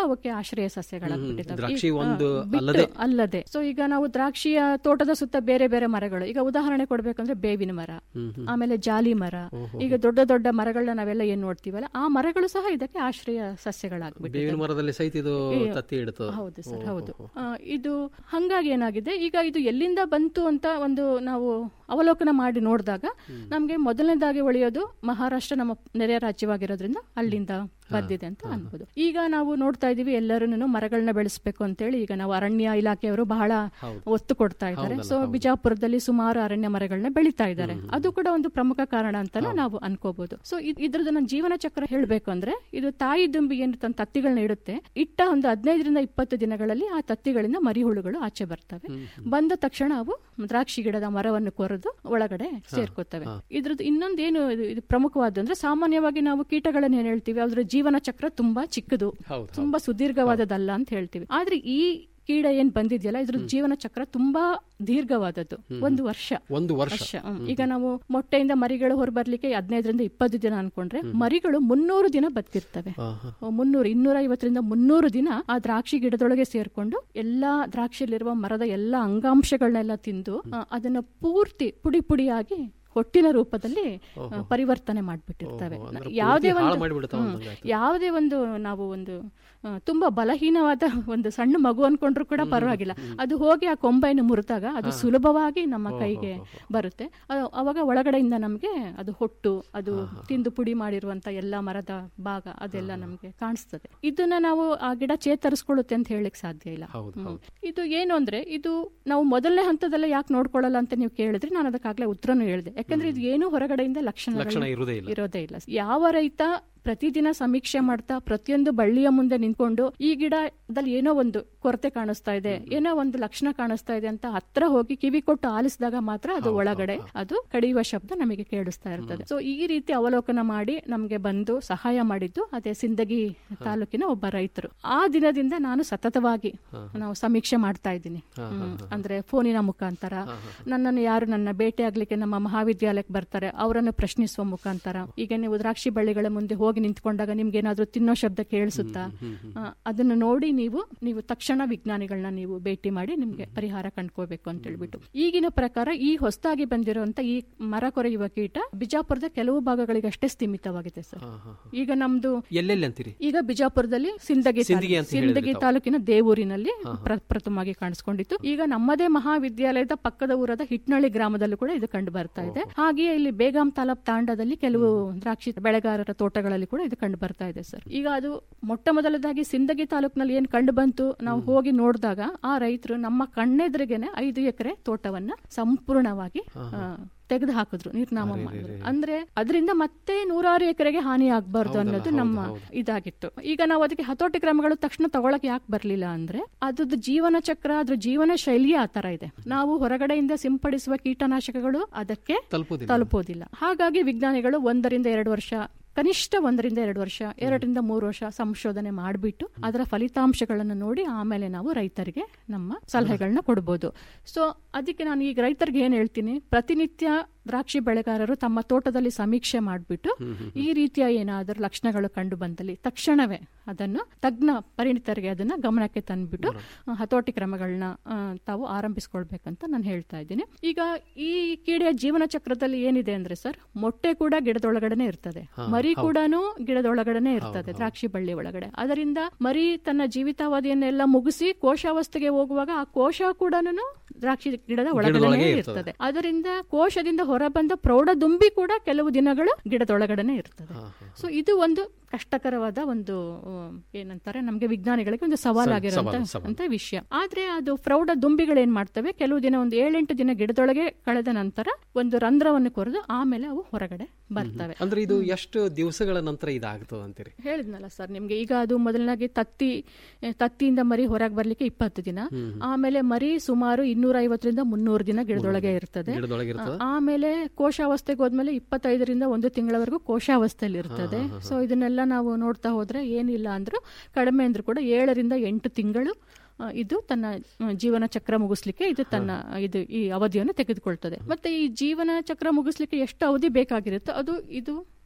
ಆಶ್ರಯ ಸಸ್ಯಗಳಾಗ್ಬಿಟ್ಟಿದ್ದಾವೆ ದ್ರಾಕ್ಷಿ ಈ- ಒಂದು ಆ, ಬಿಟ್ಟು ಅಲ್ಲದೆ? ಅಲ್ಲದೆ ಸೊ ಈಗ ನಾವು ದ್ರಾಕ್ಷಿಯ ತೋಟದ ಸುತ್ತ ಬೇರೆ ಬೇರೆ ಮರಗಳು ಈಗ ಉದಾಹರಣೆ ಕೊಡ್ಬೇಕಂದ್ರೆ ಬೇವಿನ ಮರ ಹ್ಮ್, ಹ್ಮ್. ಆಮೇಲೆ ಜಾಲಿ ಮರ ಓಹೋ. ಈಗ ದೊಡ್ಡ ದೊಡ್ಡ ಮರಗಳನ್ನ ನಾವೆಲ್ಲ ಏನ್ ನೋಡ್ತೀವಲ್ಲ ಆ ಮರಗಳು ಸಹ ಇದಕ್ಕೆ ಆಶ್ರಯ ಸಸ್ಯಗಳಾಗ್ಬಿಟ್ಟಿದೆ ಬೇವಿನ ಮರದಲ್ಲಿ ಸಹಿತ ಇದು ಈ- ತತ್ತಿ ಇಡ್ತದೆ ಹೌದು ಸರ್ ಓಹೋ. ಹೌದು ಆ, ಇದು ಹಂಗಾಗಿ ಏನಾಗಿದೆ ಈಗ ಇದು ಎಲ್ಲಿಂದ ಬಂತು ಅಂತ ಒಂದು ನಾವು ಅವಲೋಕನ ಮಾಡಿ ನೋಡಿದಾಗ ನಮಗೆ ಮೊದಲನೇದಾಗಿ ಉಳಿಯೋದು ಮಹಾರಾಷ್ಟ್ರ ನಮ್ಮ ನೆರೆಯ ರಾಜ್ಯವಾಗಿರೋದ್ರಿಂದ ಅಲ್ಲಿಂದ ಬಂದಿದೆ ಅಂತ ಅನ್ಬೋದು ಈಗ ನಾವು ನೋಡ್ತಾ ಇದೀವಿ ಎಲ್ಲರೂ ಮರಗಳನ್ನ ಬೆಳೆಸಬೇಕು ಅಂತೇಳಿ ಈಗ ನಾವು ಅರಣ್ಯ ಇಲಾಖೆಯವರು ಬಹಳ ಹೌದು. ಒತ್ತು ಕೊಡ್ತಾ ಇದ್ದಾರೆ ಹೌದಲ್ಲ, ಸೊ ಹೌದು. ಬಿಜಾಪುರದಲ್ಲಿ ಸುಮಾರು ಅರಣ್ಯ ಮರಗಳನ್ನ ಬೆಳೀತಾ ಇದ್ದಾರೆ ಅದು ಕೂಡ ಒಂದು ಪ್ರಮುಖ ಕಾರಣ ಅಂತಾನು ನಾವು ಅನ್ಕೋಬಹುದು ಸೊ ಇದ್ರದ್ದು ನನ್ನ ಜೀವನ ಚಕ್ರ ಹೇಳಬೇಕು ಅಂದ್ರೆ ಇದು ತಾಯಿ ದುಂಬಿ ಏನು ತನ್ನ ತತ್ತಿಗಳನ್ನ ಇಡುತ್ತೆ ಇಟ್ಟ ಒಂದು ಹದಿನೈದರಿಂದ ಇಪ್ಪತ್ತು ದಿನಗಳಲ್ಲಿ ಆ ತತ್ತಿಗಳಿಂದ ಮರಿಹುಳುಗಳು ಆಚೆ ಬರ್ತವೆ ಬಂದ ತಕ್ಷಣ ಅವು ದ್ರಾಕ್ಷಿ ಗಿಡದ ಮರವನ್ನು ಕೊರೆದು ಒಳಗಡೆ ಸೇರ್ಕೋತವೆ ಇದ್ರದ್ದು ಇನ್ನೊಂದೇನು ಇದು ಇದು ಪ್ರಮುಖವಾದ್ದು ಅಂದ್ರೆ ಸಾಮಾನ್ಯವಾಗಿ ನಾವು ಕೀಟಗಳನ್ನ ಏನ್ ಹೇಳ್ತೀವಿ ಅದ್ರ ಜೀವನ ಚಕ್ರ ತುಂಬಾ ಚಿಕ್ಕದು ಹೌದು, ತುಂಬಾ ಸುದೀರ್ಘವಾದದಲ್ಲ ಅಂತ ಹೇಳ್ತೀವಿ ಆದ್ರೆ ಈ ಕೀಡ ಏನ್ ಬಂದಿದೆಯಲ್ಲ ಇದ್ರ ಜೀವನ ಚಕ್ರ ತುಂಬಾ ದೀರ್ಘವಾದದ್ದು ಒಂದು ವರ್ಷ ಒಂದು ವರ್ಷ. ಹ್ಮ್. ಈಗ ನಾವು ಮೊಟ್ಟೆಯಿಂದ ಮರಿಗಳು ಹೊರ ಬರ್ಲಿಕ್ಕೆ ಹದಿನೈದರಿಂದ ಇಪ್ಪತ್ತು ದಿನ ಅನ್ಕೊಂಡ್ರೆ ಮರಿಗಳು ಮುನ್ನೂರು ದಿನ ಬದುಕಿರ್ತವೆ ಆಹಾ. ಮುನ್ನೂರು ಇನ್ನೂರ ಐವತ್ತರಿಂದ ಮುನ್ನೂರು ದಿನ ಆ ದ್ರಾಕ್ಷಿ ಗಿಡದೊಳಗೆ ಸೇರ್ಕೊಂಡು ಎಲ್ಲಾ ದ್ರಾಕ್ಷಿಯಲ್ಲಿರುವ ಮರದ ಎಲ್ಲಾ ಅಂಗಾಂಶಗಳನ್ನೆಲ್ಲ ತಿಂದು ಆ, ಅದನ್ನ ಪೂರ್ತಿ ಪುಡಿ ಪುಡಿಯಾಗಿ ಹೊಟ್ಟಿನ ರೂಪದಲ್ಲಿ ಆ, ಓಹೋ. ಪರಿವರ್ತನೆ ಮಾಡ್ಬಿಟ್ಟಿರ್ತವೆ ಓಹೋ, ಅಂದ್ರೆ ಯಾವುದೇ ಪೂರ್ತಿ ಹಾಳು ಒಂದು ಮಾಡ್ಬಿಡ್ತಾವೆ ಹ್ಮ್. ಅಂದಂಗಾಯ್ತು. ಯಾವುದೇ ಒಂದು ನಾವು ಒಂದು ಆ, ತುಂಬಾ ಬಲಹೀನವಾದ ಒಂದು ಸಣ್ಣ ಮಗು ಅನ್ಕೊಂಡ್ರು ಕೂಡ ಪರವಾಗಿಲ್ಲ ಅದು ಹೋಗಿ ಆ ಕೊಂಬೆಯನ್ನು ಮುರಿದಾಗ ಅದು ಸುಲಭವಾಗಿ ನಮ್ಮ ಕೈಗೆ ಬರುತ್ತೆ ಅದು ಅವಾಗ ಒಳಗಡೆಯಿಂದ ನಮಗೆ ಅದು ಹೊಟ್ಟು ಅದು ತಿಂದು ಪುಡಿ ಮಾಡಿರುವಂತ ಎಲ್ಲ ಮರದ ಭಾಗ ಅದೆಲ್ಲ ನಮಗೆ ಕಾಣಿಸ್ತದೆ ಇದನ್ನ ನಾವು ಆ ಗಿಡ ಚೇತರಿಸ್ಕೊಳ್ಳುತ್ತೆ ಅಂತ ಹೇಳಕ್ ಸಾಧ್ಯ ಇಲ್ಲ ಹೌದು, ಹ್ಮ್. ಹೌದು. ಇದು ಏನು ಅಂದ್ರೆ ಇದು ನಾವು ಮೊದಲನೇ ಹಂತದಲ್ಲೇ ಯಾಕೆ ನೋಡ್ಕೊಳ್ಳಲ್ಲ ಅಂತ ನೀವು ಕೇಳಿದ್ರೆ ನಾನು ಅದಕ್ಕಾಗ್ಲೇ ಉತ್ತರನು ಹೇಳಿದೆ ಯಾಕಂದ್ರೆ ಇದು ಏನು ಹೊರಗಡೆಯಿಂದ ಲಕ್ಷಣ ಲಕ್ಷಣ ಇರುವುದೇ ಇಲ್ಲ. ಇರೋದೇ ಇಲ್ಲ ಯಾವ ರೈತ ಪ್ರತಿದಿನ ಸಮೀಕ್ಷೆ ಮಾಡ್ತಾ ಪ್ರತಿಯೊಂದು ಬಳ್ಳಿಯ ಮುಂದೆ ನಿಂತ್ಕೊಂಡು ಈ ಗಿಡದಲ್ಲಿ ಏನೋ ಒಂದು ಕೊರತೆ ಕಾಣಿಸ್ತಾ ಇದೆ ಏನೋ ಒಂದು ಲಕ್ಷಣ ಕಾಣಿಸ್ತಾ ಇದೆ ಅಂತ ಹತ್ರ ಹೋಗಿ ಕಿವಿ ಕೊಟ್ಟು ಆಲಿಸಿದಾಗ ಮಾತ್ರ ಅದು ಒಳಗಡೆ ಅದು ಕಡಿಯುವ ಶಬ್ದ ನಮಗೆ ಕೇಳಿಸ್ತಾ ಇರ್ತದೆ ಸೊ ಈ ರೀತಿ ಅವಲೋಕನ ಮಾಡಿ ನಮಗೆ ಬಂದು ಸಹಾಯ ಮಾಡಿದ್ದು ಅದೇ ಸಿಂದಗಿ ತಾಲೂಕಿನ ಒಬ್ಬ ರೈತರು ಆ ದಿನದಿಂದ ನಾನು ಸತತವಾಗಿ ನಾವು ಸಮೀಕ್ಷೆ ಮಾಡ್ತಾ ಇದ್ದೀನಿ ಹ್ಮ್. ಅಂದ್ರೆ ಫೋನಿನ ಮುಖಾಂತರ ನನ್ನನ್ನು ಯಾರು ನನ್ನ ಭೇಟಿ ಆಗ್ಲಿಕ್ಕೆ ನಮ್ಮ ಮಹಾವಿದ್ಯಾಲಯಕ್ಕೆ ಬರ್ತಾರೆ ಅವರನ್ನು ಪ್ರಶ್ನಿಸುವ ಮುಖಾಂತರ ಈಗ ನೀವು ದ್ರಾಕ್ಷಿ ಬಳ್ಳಿಗಳ ಮುಂದೆ ಹೋಗಿ ನಿಂತ್ಕೊಂಡಾಗ ನಿಮ್ಗೆ ಏನಾದ್ರೂ ತಿನ್ನೋ ಶಬ್ದ ಕೇಳಿಸುತ್ತಾ ಆ, ಅದನ್ನು ನೋಡಿ ನೀವು ನೀವು ತಕ್ಷಣ ವಿಜ್ಞಾನಿಗಳನ್ನ ನೀವು ಭೇಟಿ ಮಾಡಿ ನಿಮ್ಗೆ ಪರಿಹಾರ ಕಂಡ್ಕೋಬೇಕು ಅಂತ ಹೇಳ್ಬಿಟ್ಟು ಈಗಿನ ಪ್ರಕಾರ ಈ ಹೊಸದಾಗಿ ಬಂದಿರುವಂತ ಈ ಮರ ಕೊರೆಯುವ ಕೀಟ ಬಿಜಾಪುರದ ಕೆಲವು ಭಾಗಗಳಿಗಷ್ಟೇ ಸೀಮಿತವಾಗಿದೆ ಸರ್ ಈಗ ನಮ್ದು ಎಲ್ಲೆಲ್ಲಿ ಅಂತೀರಿ ಈಗ ಬಿಜಾಪುರದಲ್ಲಿ ಸಿಂದಗಿ ಸಿಂದಗಿ ಅಂತ ತಾಲೂಕು- ಸಿಂದಗಿ ಹೇಳಿದ್ರಿ ತಾವು. ತಾಲೂಕಿನ ದೇವೂರಿನಲ್ಲಿ ಪ್ರ- ಪ್ರಥಮವಾಗಿ ಕಾಣಿಸ್ಕೊಂಡಿತ್ತು ಈಗ ನಮ್ಮದೇ ಮಹಾವಿದ್ಯಾಲಯದ ಪಕ್ಕದ ಊರದ ಹಿಟ್ನಳ್ಳಿ ಗ್ರಾಮದಲ್ಲೂ ಕೂಡ ಇದು ಕಂಡು ಬರ್ತಾ ಇದೆ ಹಾಗೆಯೇ ಇಲ್ಲಿ ಬೇಗಾಂ ತಾಲೂಕ್ ತಾಂಡದಲ್ಲಿ ಕೆಲವು ದ್ರಾಕ್ಷಿ ಬೆಳೆಗಾರರ ತೋಟಗಳಲ್ಲಿ ಕೂಡ ಇದು ಕಂಡು ಬರ್ತಾ ಇದೆ ಸರ್ ಈಗ ಅದು ಮೊಟ್ಟ ಮೊದಲದಾಗಿ ಸಿಂದಗಿ ತಾಲೂಕಿನಲ್ಲಿ ಏನ್ ಕಂಡು ಬಂತು ನಾವು ಹೋಗಿ ನೋಡಿದಾಗ ಆ ರೈತರು ನಮ್ಮ ಕಣ್ಣೆದುರಿಗೆನೆ ಐದು ಎಕರೆ ತೋಟವನ್ನ ಸಂಪೂರ್ಣವಾಗಿ ತೆಗೆದು ಹಾಕಿದ್ರು ನಿರ್ನಾಮ ಮಾಡಿದ್ರು ಅಂದ್ರೆ ಅದರಿಂದ ಮತ್ತೆ ನೂರಾರು ಎಕರೆಗೆ ಹಾನಿ ಆಗ್ಬಾರ್ದು ಅನ್ನೋದು ನಮ್ಮ ಇದಾಗಿತ್ತು ಈಗ ನಾವು ಅದಕ್ಕೆ ಹತೋಟಿ ಕ್ರಮಗಳು ತಕ್ಷಣ ತಗೊಳಕ್ ಯಾಕೆ ಬರ್ಲಿಲ್ಲ ಅಂದ್ರೆ ಅದ್ರದ್ದು ಜೀವನ ಚಕ್ರ ಅದ್ರ ಜೀವನ ಶೈಲಿಯೇ ಆ ತರ ಇದೆ ನಾವು ಹೊರಗಡೆಯಿಂದ ಸಿಂಪಡಿಸುವ ಕೀಟನಾಶಕಗಳು ಅದಕ್ಕೆ ತಲುಪುವುದಿಲ್ಲ. ತಲುಪೋದಿಲ್ಲ ಹಾಗಾಗಿ ವಿಜ್ಞಾನಿಗಳು ಒಂದರಿಂದ ಎರಡು ವರ್ಷ ಕನಿಷ್ಠ ಒಂದರಿಂದ ಎರಡು ವರ್ಷ ಎರಡರಿಂದ ಮೂರು ವರ್ಷ ಸಂಶೋಧನೆ ಮಾಡಿಬಿಟ್ಟು ಅದರ ಫಲಿತಾಂಶಗಳನ್ನು ನೋಡಿ ಆಮೇಲೆ ನಾವು ರೈತರಿಗೆ ನಮ್ಮ ಸಲಹೆಗಳನ್ನ ಕೊಡ್ಬೋದು ಸೊ ಅದಕ್ಕೆ ನಾನು ಈಗ ರೈತರಿಗೆ ಏನ್ ಹೇಳ್ತೀನಿ ಪ್ರತಿನಿತ್ಯ ದ್ರಾಕ್ಷಿ ಬೆಳೆಗಾರರು ತಮ್ಮ ತೋಟದಲ್ಲಿ ಸಮೀಕ್ಷೆ ಮಾಡಿಬಿಟ್ಟು ಈ ರೀತಿಯ ಏನಾದರೂ ಲಕ್ಷಣಗಳು ಕಂಡು ಬಂದಲ್ಲಿ ತಕ್ಷಣವೇ ಅದನ್ನು ತಜ್ಞ ಪರಿಣಿತರಿಗೆ ಅದನ್ನ ಗಮನಕ್ಕೆ ತಂದ್ಬಿಟ್ಟು ಆ, ಹತೋಟಿ ಕ್ರಮಗಳನ್ನ ಆ, ತಾವು ಆರಂಭಿಸ್ಕೊಳ್ಬೇಕಂತ ನಾನು ಹೇಳ್ತಾ ಇದ್ದೀನಿ ಈಗ ಈ ಕೀಡೆಯ ಜೀವನ ಚಕ್ರದಲ್ಲಿ ಏನಿದೆ ಅಂದ್ರೆ ಸರ್ ಮೊಟ್ಟೆ ಕೂಡ ಗಿಡದೊಳಗಡೆನೆ ಇರ್ತದೆ ಹಾ, ಮರಿ ಹೌದು. ಕೂಡ ಗಿಡದೊಳಗಡೆನೆ ಇರ್ತದೆ ದ್ರಾಕ್ಷಿ ಬಳ್ಳಿ ಒಳಗಡೆ ಅದರಿಂದ ಮರಿ ತನ್ನ ಜೀವಿತಾವಧಿಯನ್ನೆಲ್ಲ ಮುಗಿಸಿ ಕೋಶಾವಸ್ಥೆಗೆ ಹೋಗುವಾಗ ಆ ಕೋಶ ಕೂಡ ದ್ರಾಕ್ಷಿ ಗಿಡದ ಒಳಗಡೆ ಗಿಡದೊಳಗೆ ಇರ್ತದೆ ಇರ್ತದೆ. ಅದರಿಂದ ಕೋಶದಿಂದ ಹೊರಬಂದ ಪ್ರೌಢದುಂಬಿ ಕೂಡ ಕೆಲವು ದಿನಗಳು ಗಿಡದೊಳಗಡೆನೆ ಇರ್ತದೆ ಸೊ ಇದು ಒಂದು ಕಷ್ಟಕರವಾದ ಒಂದು ಉಮ್, ಏನಂತಾರೆ ನಮಗೆ ವಿಜ್ಞಾನಿಗಳಿಗೆ ಒಂದು ಸವಾಲಾಗಿರುವಂತ ಸವಾಲು, ಸವಾಲು. ಅಂತ ವಿಷಯ ಆದ್ರೆ ಅದು ಪ್ರೌಢ ದುಂಬಿಗಳು ಏನ್ ಮಾಡ್ತವೆ ಕೆಲವು ದಿನ ಒಂದು ಏಳೆಂಟು ದಿನ ಗಿಡದೊಳಗೆ ಕಳೆದ ನಂತರ ಒಂದು ರಂಧ್ರವನ್ನು ಕೊರೆದು ಆಮೇಲೆ ಅವು ಹೊರಗಡೆ ಬರ್ತವೆ ಅಂದ್ರೆ ಇದು ಎಷ್ಟು ದಿವಸಗಳ ನಂತರ ಇದಾಗ್ತದೆ ಅಂತೀರಿ ಹೇಳಿದ್ನಲ್ಲ ಸರ್ ನಿಮ್ಗೆ ಈಗ ಅದು ಮೊದಲನಾಗಿ ತತ್ತಿ ಎ, ತತ್ತಿಯಿಂದ ಮರಿ ಹೊರಗೆ ಬರ್ಲಿಕ್ಕೆ ಇಪ್ಪತ್ತು ದಿನ ಆಮೇಲೆ ಮರಿ ಸುಮಾರು ಇನ್ನೂರ ಐವತ್ತರಿಂದ ಮುನ್ನೂರು ದಿನ ಗಿಡದೊಳಗೆ ಇರ್ತದೆ ಗಿಡದೊಳಗೆ ಇರ್ತದೆ. ಆ- ಆಮೇಲೆ ಕೋಶಾವಸ್ಥೆಗೆ ಹೋದ್ಮೇಲೆ ಇಪ್ಪತ್ತೈದರಿಂದ ಒಂದು ತಿಂಗಳವರೆಗೂ ಕೋಶಾವಸ್ಥೆಯಲ್ಲಿ ಇರ್ತದೆ ಸೊ ಇದನ್ನೆಲ್ಲ ನಾವು ನೋಡ್ತಾ ಹೋದ್ರೆ ಏನಿಲ್ಲ ಅಂದ್ರೂ ಕಡಿಮೆ ಅಂದ್ರೂ ಕೂಡ ಏಳರಿಂದ ಎಂಟು ತಿಂಗಳು ಆ, ಇದು ತನ್ನ ಆ, ಜೀವನ ಚಕ್ರ ಮುಗಿಸ್ಲಿಕ್ಕೆ ಇದು ತನ್ನ ಇದು ಈ ಅವಧಿಯನ್ನು ತೆಗೆದುಕೊಳ್ತದೆ ಮತ್ತೆ ಈ ಜೀವನ ಚಕ್ರ ಮುಗಿಸ್ಲಿಕ್ಕೆ ಎಷ್ಟು ಅವಧಿ ಬೇಕಾಗಿರುತ್ತೋ ಅದು ಇದು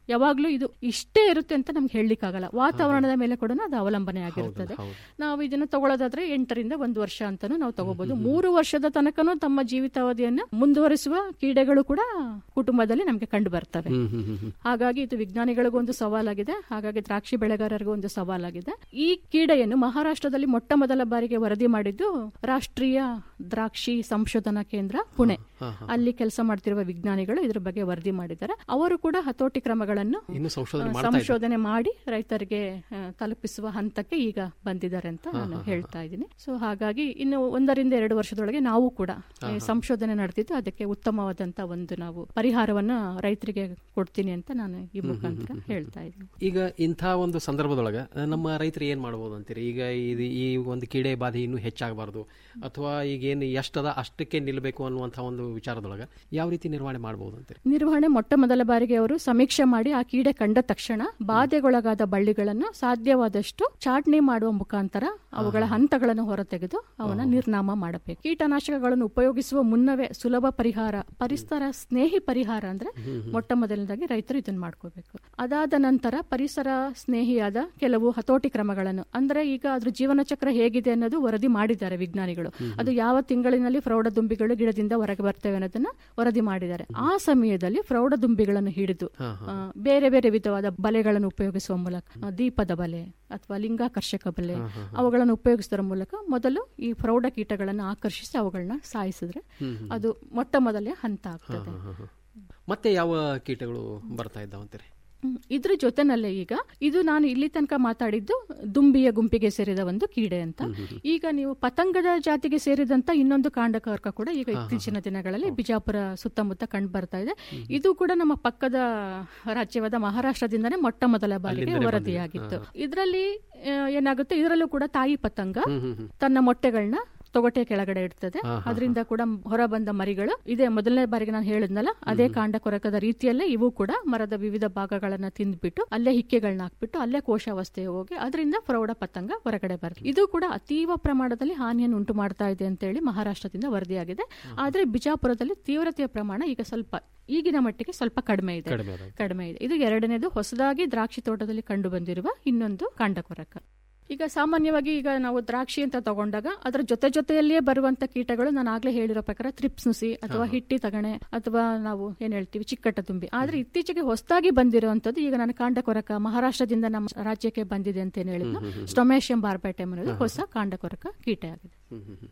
ಯಾವಾಗ್ಲೂ ಇದು ಇಷ್ಟೇ ಇರುತ್ತೆ ಅಂತ ನಮ್ಗೆ ಹೇಳಲಿಕ್ಕಾಗಲ್ಲ ವಾತಾವರಣದ ಮೇಲೆ ಕೂಡ ಅದು ಅವಲಂಬನೆ ಆಗಿರುತ್ತದೆ ಹೌದು. ನಾವು ಇದನ್ನ ತಗೊಳ್ಳೋದಾದ್ರೆ ಎಂಟರಿಂದ ಒಂದು ವರ್ಷ ಅಂತಾನು ನಾವು ತಗೋಬಹುದು ಮೂರು ವರ್ಷದ ತನಕನೂ ತಮ್ಮ ಜೀವಿತಾವಧಿಯನ್ನ ಮುಂದುವರಿಸುವ ಕೀಡೆಗಳು ಕೂಡ ಕುಟುಂಬದಲ್ಲಿ ನಮಗೆ ಕಂಡು ಬರ್ತವೆ ಹ್ಮ್ ಹ್ಮ್ ಹ್ಮ್ ಹ್ಮ್. ಹಾಗಾಗಿ ಇದು ವಿಜ್ಞಾನಿಗಳಿಗೂ ಒಂದು ಸವಾಲಾಗಿದೆ ಹಾಗಾಗಿ ದ್ರಾಕ್ಷಿ ಬೆಳೆಗಾರರಿಗೂ ಒಂದು ಸವಾಲಾಗಿದೆ ಈ ಕೀಡೆಯನ್ನು ಮಹಾರಾಷ್ಟ್ರದಲ್ಲಿ ಮೊಟ್ಟ ಮೊದಲ ಬಾರಿಗೆ ವರದಿ ಮಾಡಿದ್ದು ರಾಷ್ಟ್ರೀಯ ದ್ರಾಕ್ಷಿ ಸಂಶೋಧನಾ ಕೇಂದ್ರ ಪುಣೆ ಹಾ, ಹಾ. ಅಲ್ಲಿ ಕೆಲಸ ಮಾಡ್ತಿರುವ ವಿಜ್ಞಾನಿಗಳು ಇದ್ರ ಬಗ್ಗೆ ವರದಿ ಮಾಡಿದ್ದಾರೆ ಅವರು ಕೂಡ ಹತೋಟಿ ಕ್ರಮಗಳನ್ನು ಇನ್ನು ಸಂಶೋಧನೆ ಆ, ಮಾಡ್ತಾ ಇದ್ದಾರೆ. ಸಂಶೋಧನೆ ಮಾಡಿ ರೈತರಿಗೆ ಆ, ತಲುಪಿಸುವ ಹಂತಕ್ಕೆ ಈಗ ಬಂದಿದ್ದಾರೆ ಅಂತ ನಾನು ಹೇಳ್ತಾ ಇದ್ದೀನಿ ಸೊ ಹಾಗಾಗಿ ಇನ್ನು ಒಂದರಿಂದ ಎರಡು ವರ್ಷದೊಳಗೆ ನಾವು ಕೂಡ ಹಾ, ಈ ಹಾ. ಸಂಶೋಧನೆ ನಡೆದಿದ್ದು ಅದಕ್ಕೆ ಉತ್ತಮವಾದಂತ ಒಂದು ನಾವು ಪರಿಹಾರವನ್ನ ರೈತರಿಗೆ ಕೊಡ್ತೀನಿ ಅಂತ ನಾನು ಈ ಹ್ಮ್, ಹ್ಮ್, ಮುಖಾಂತರ ಹ್ಮ್, ಹ್ಮ್. ಹೇಳ್ತಾ ಇದ್ದೀನಿ ಈಗ ಇಂಥ ಒಂದು ಸಂದರ್ಭದೊಳಗ ಆ, ನಮ್ಮ ರೈತರು ಏನ್ ಮಾಡ್ಬೋದು ಅಂತೀರಿ ಈಗ ಇದು ಈ ಒಂದು ಕೀಡೆ ಬಾಧೆ ಇನ್ನೂ ಹೆಚ್ಚಾಗಬಾರ್ದು ಅಥವಾ ಈಗ ಏನು ಎಷ್ಟದ ಅಷ್ಟಕ್ಕೆ ನಿಲ್ಲಬೇಕು ಅನ್ನುವಂಥ ಒಂದು ವಿಚಾರದೊಳಗ ಯಾವ ರೀತಿ ನಿರ್ವಹಣೆ ಮಾಡ್ಬೋದು ಅಂತೀರಿ ನಿರ್ವಹಣೆ ಮೊಟ್ಟ ಮೊದಲ ಬಾರಿಗೆ ಅವರು ಸಮೀಕ್ಷೆ ಮಾಡಿ ಆ ಕೀಡೆ ಕಂಡ ತಕ್ಷಣ ಬಾಧೆಗೊಳಗಾದ ಬಳ್ಳಿಗಳನ್ನು ಸಾಧ್ಯವಾದಷ್ಟು ಚಾಟ್ನಿ ಮಾಡುವ ಮುಖಾಂತರ ಅವುಗಳ ಹಂತಗಳನ್ನು ಹೊರತೆಗೆದು ಅವನ ನಿರ್ನಾಮ ಮಾಡಬೇಕು ಕೀಟನಾಶಕಗಳನ್ನು ಉಪಯೋಗಿಸುವ ಮುನ್ನವೇ ಸುಲಭ ಪರಿಹಾರ ಪರಿಸರ ಸ್ನೇಹಿ ಪರಿಹಾರ ಅಂದ್ರೆ ಮೊಟ್ಟ ಮೊದಲನೇದಾಗಿ ರೈತರು ಇದನ್ನ ಮಾಡ್ಕೋಬೇಕು ಅದಾದ ನಂತರ ಪರಿಸರ ಸ್ನೇಹಿಯಾದ ಕೆಲವು ಹತೋಟಿ ಕ್ರಮಗಳನ್ನು ಅಂದ್ರೆ ಈಗ ಅದ್ರ ಜೀವನ ಚಕ್ರ ಹೇಗಿದೆ ಅನ್ನೋದು ವರದಿ ಮಾಡಿದ್ದಾರೆ ವಿಜ್ಞಾನಿಗಳು ಅದು ಯಾವ ತಿಂಗಳಿನಲ್ಲಿ ಪ್ರೌಢದುಂಬಿಗಳು ಗಿಡದಿಂದ ಹೊರಗೆ ಬರ್ತವೆ ಅನ್ನೋದನ್ನ ವರದಿ ಮಾಡಿದ್ದಾರೆ ಆ ಸಮಯದಲ್ಲಿ ಪ್ರೌಢದುಂಬಿಗಳನ್ನು ಹಿಡಿದು ಹಾ, ಹಾ. ಆ, ಬೇರೆ ಬೇರೆ ವಿಧವಾದ ಬಲೆಗಳನ್ನು ಉಪಯೋಗಿಸುವ ಮೂಲಕ ಆ, ದೀಪದ ಬಲೆ ಅಥವಾ ಲಿಂಗಾಕರ್ಷಕ ಬಲೆ ಹಾ, ಹಾ, ಹಾ. ಅವುಗಳನ್ನು ಉಪಯೋಗಿಸುವುದರ ಮೂಲಕ ಮೊದಲು ಈ ಪ್ರೌಢ ಕೀಟಗಳನ್ನು ಆಕರ್ಷಿಸಿ ಅವುಗಳನ್ನ ಸಾಯಿಸಿದ್ರೆ ಹ್ಮ್, ಹ್ಮ್. ಅದು ಮೊಟ್ಟ ಮೊದಲೇ ಹಂತ ಆಗ್ತದೆ ಹಾ, ಹಾ, ಹಾ. ಮತ್ತೆ ಯಾವ ಕೀಟಗಳು ಬರ್ತಾ ಇದ್ದಾವಂತೀರಿ ಹ್ಮ್. ಇದ್ರ ಜೊತೆನಲ್ಲೇ ಈಗ ಇದು ನಾನು ಇಲ್ಲಿ ತನಕ ಮಾತಾಡಿದ್ದು ದುಂಬಿಯ ಗುಂಪಿಗೆ ಸೇರಿದ ಒಂದು ಕೀಡೆ ಅಂತ ಈಗ ನೀವು ಪತಂಗದ ಜಾತಿಗೆ ಸೇರಿದಂತ ಇನ್ನೊಂದು ಕಾಂಡಕರ್ಕ ಕೂಡ ಈಗ ಇತ್ತೀಚಿನ ದಿನಗಳಲ್ಲಿ ಬಿಜಾಪುರ ಸುತ್ತಮುತ್ತ ಕಂಡು ಬರ್ತಾ ಇದೆ ಇದು ಕೂಡ ನಮ್ಮ ಪಕ್ಕದ ರಾಜ್ಯವಾದ ಮಹಾರಾಷ್ಟ್ರದಿಂದನೇ ಮೊಟ್ಟ ಮೊದಲ ಬಾರಿಗೆ ಅಲ್ಲಿಂದನೇ ವರದಿಯಾಗಿತ್ತು ಬಂದಿದೆ. ಇದರಲ್ಲಿ ಆ, ಏನಾಗುತ್ತೆ ಇದರಲ್ಲೂ ಕೂಡ ತಾಯಿ ಪತಂಗ ಹ್ಮ್, ಹ್ಮ್, ಹ್ಮ್. ತನ್ನ ಮೊಟ್ಟೆಗಳನ್ನ ತೊಗಟೆ ಕೆಳಗಡೆ ಇಡ್ತದೆ ಹಾ, ಹಾ, ಅದರಿಂದ ಕೂಡ ಹೊರ ಬಂದ ಮರಿಗಳು ಇದೇ ಮೊದಲನೇ ಬಾರಿಗೆ ನಾನು ಹೇಳಿದ್ನಲ್ಲ ಅದೇ ಕಾಂಡ ಕೊರಕದ ರೀತಿಯಲ್ಲೇ ಇವು ಕೂಡ ಮರದ ವಿವಿಧ ಭಾಗಗಳನ್ನ ತಿಂದ್ಬಿಟ್ಟು ಅಲ್ಲೇ ಹಿಕ್ಕೆಗಳನ್ನ ಹಾಕ್ಬಿಟ್ಟು ಅಲ್ಲೇ ಕೋಶಾವಸ್ಥೆಗೆ ಹೋಗಿ ಅದರಿಂದ ಪ್ರೌಢ ಪತಂಗ ಹೊರಗಡೆ ಬರುತ್ತೆ ಇದು ಕೂಡ ಅತೀವ ಪ್ರಮಾಣದಲ್ಲಿ ಹಾನಿಯನ್ನು ಉಂಟು ಮಾಡ್ತಾ ಇದೆ ಅಂತೇಳಿ ಮಹಾರಾಷ್ಟ್ರದಿಂದ ವರದಿಯಾಗಿದೆ ಆದ್ರೆ ಬಿಜಾಪುರದಲ್ಲಿ ತೀವ್ರತೆಯ ಪ್ರಮಾಣ ಈಗ ಸ್ವಲ್ಪ ಈಗಿನ ಮಟ್ಟಿಗೆ ಸ್ವಲ್ಪ ಕಡಿಮೆ ಇದೆ ಕಡಿಮೆ ಇದೆ. ಕಡಿಮೆ ಇದೆ ಇದು ಎರಡನೇದು ಹೊಸದಾಗಿ ದ್ರಾಕ್ಷಿ ತೋಟದಲ್ಲಿ ಕಂಡು ಬಂದಿರುವ ಇನ್ನೊಂದು ಕಾಂಡಕೊರಕ ಈಗ ಸಾಮಾನ್ಯವಾಗಿ ಈಗ ನಾವು ದ್ರಾಕ್ಷಿ ಅಂತ ತಗೊಂಡಾಗ ಅದರ ಜೊತೆ ಜೊತೆಯಲ್ಲಿಯೇ ಬರುವಂತ ಕೀಟಗಳು ನಾನು ಆಗ್ಲೇ ಹೇಳಿರೋ ಪ್ರಕಾರ ತ್ರಿಪ್ಸ್ ನುಸಿ ಅಥವಾ ಹಿಟ್ಟಿ ತಗಣೆ ಅಥವಾ ನಾವು ಏನ್ ಹೇಳ್ತೀವಿ ಚಿಕ್ಕಟ್ಟ ತುಂಬಿ ಆದ್ರೆ ಇತ್ತೀಚೆಗೆ ಹೊಸದಾಗಿ ಬಂದಿರುವಂತದ್ದು ಈಗ ನಾನು ಕಾಂಡಕೊರಕ ಮಹಾರಾಷ್ಟ್ರದಿಂದ ನಮ್ಮ ರಾಜ್ಯಕ್ಕೆ ಬಂದಿದೆ ಅಂತ ಏನ್ ಹೇಳಿದ್ನು ಹ್ಮ್, ಹ್ಮ್, ಹ್ಮ್. ಸ್ಟೊಮೇಶಿಯಂ ಬಾರ್ಬೈಟಮ್ ಅನ್ನೋದು ಹೊಸ ಕಾಂಡಕೊರಕ ಕೀಟ ಆಗಿದೆ ಹ್ಮ್, ಹ್ಮ್, ಹ್ಮ್.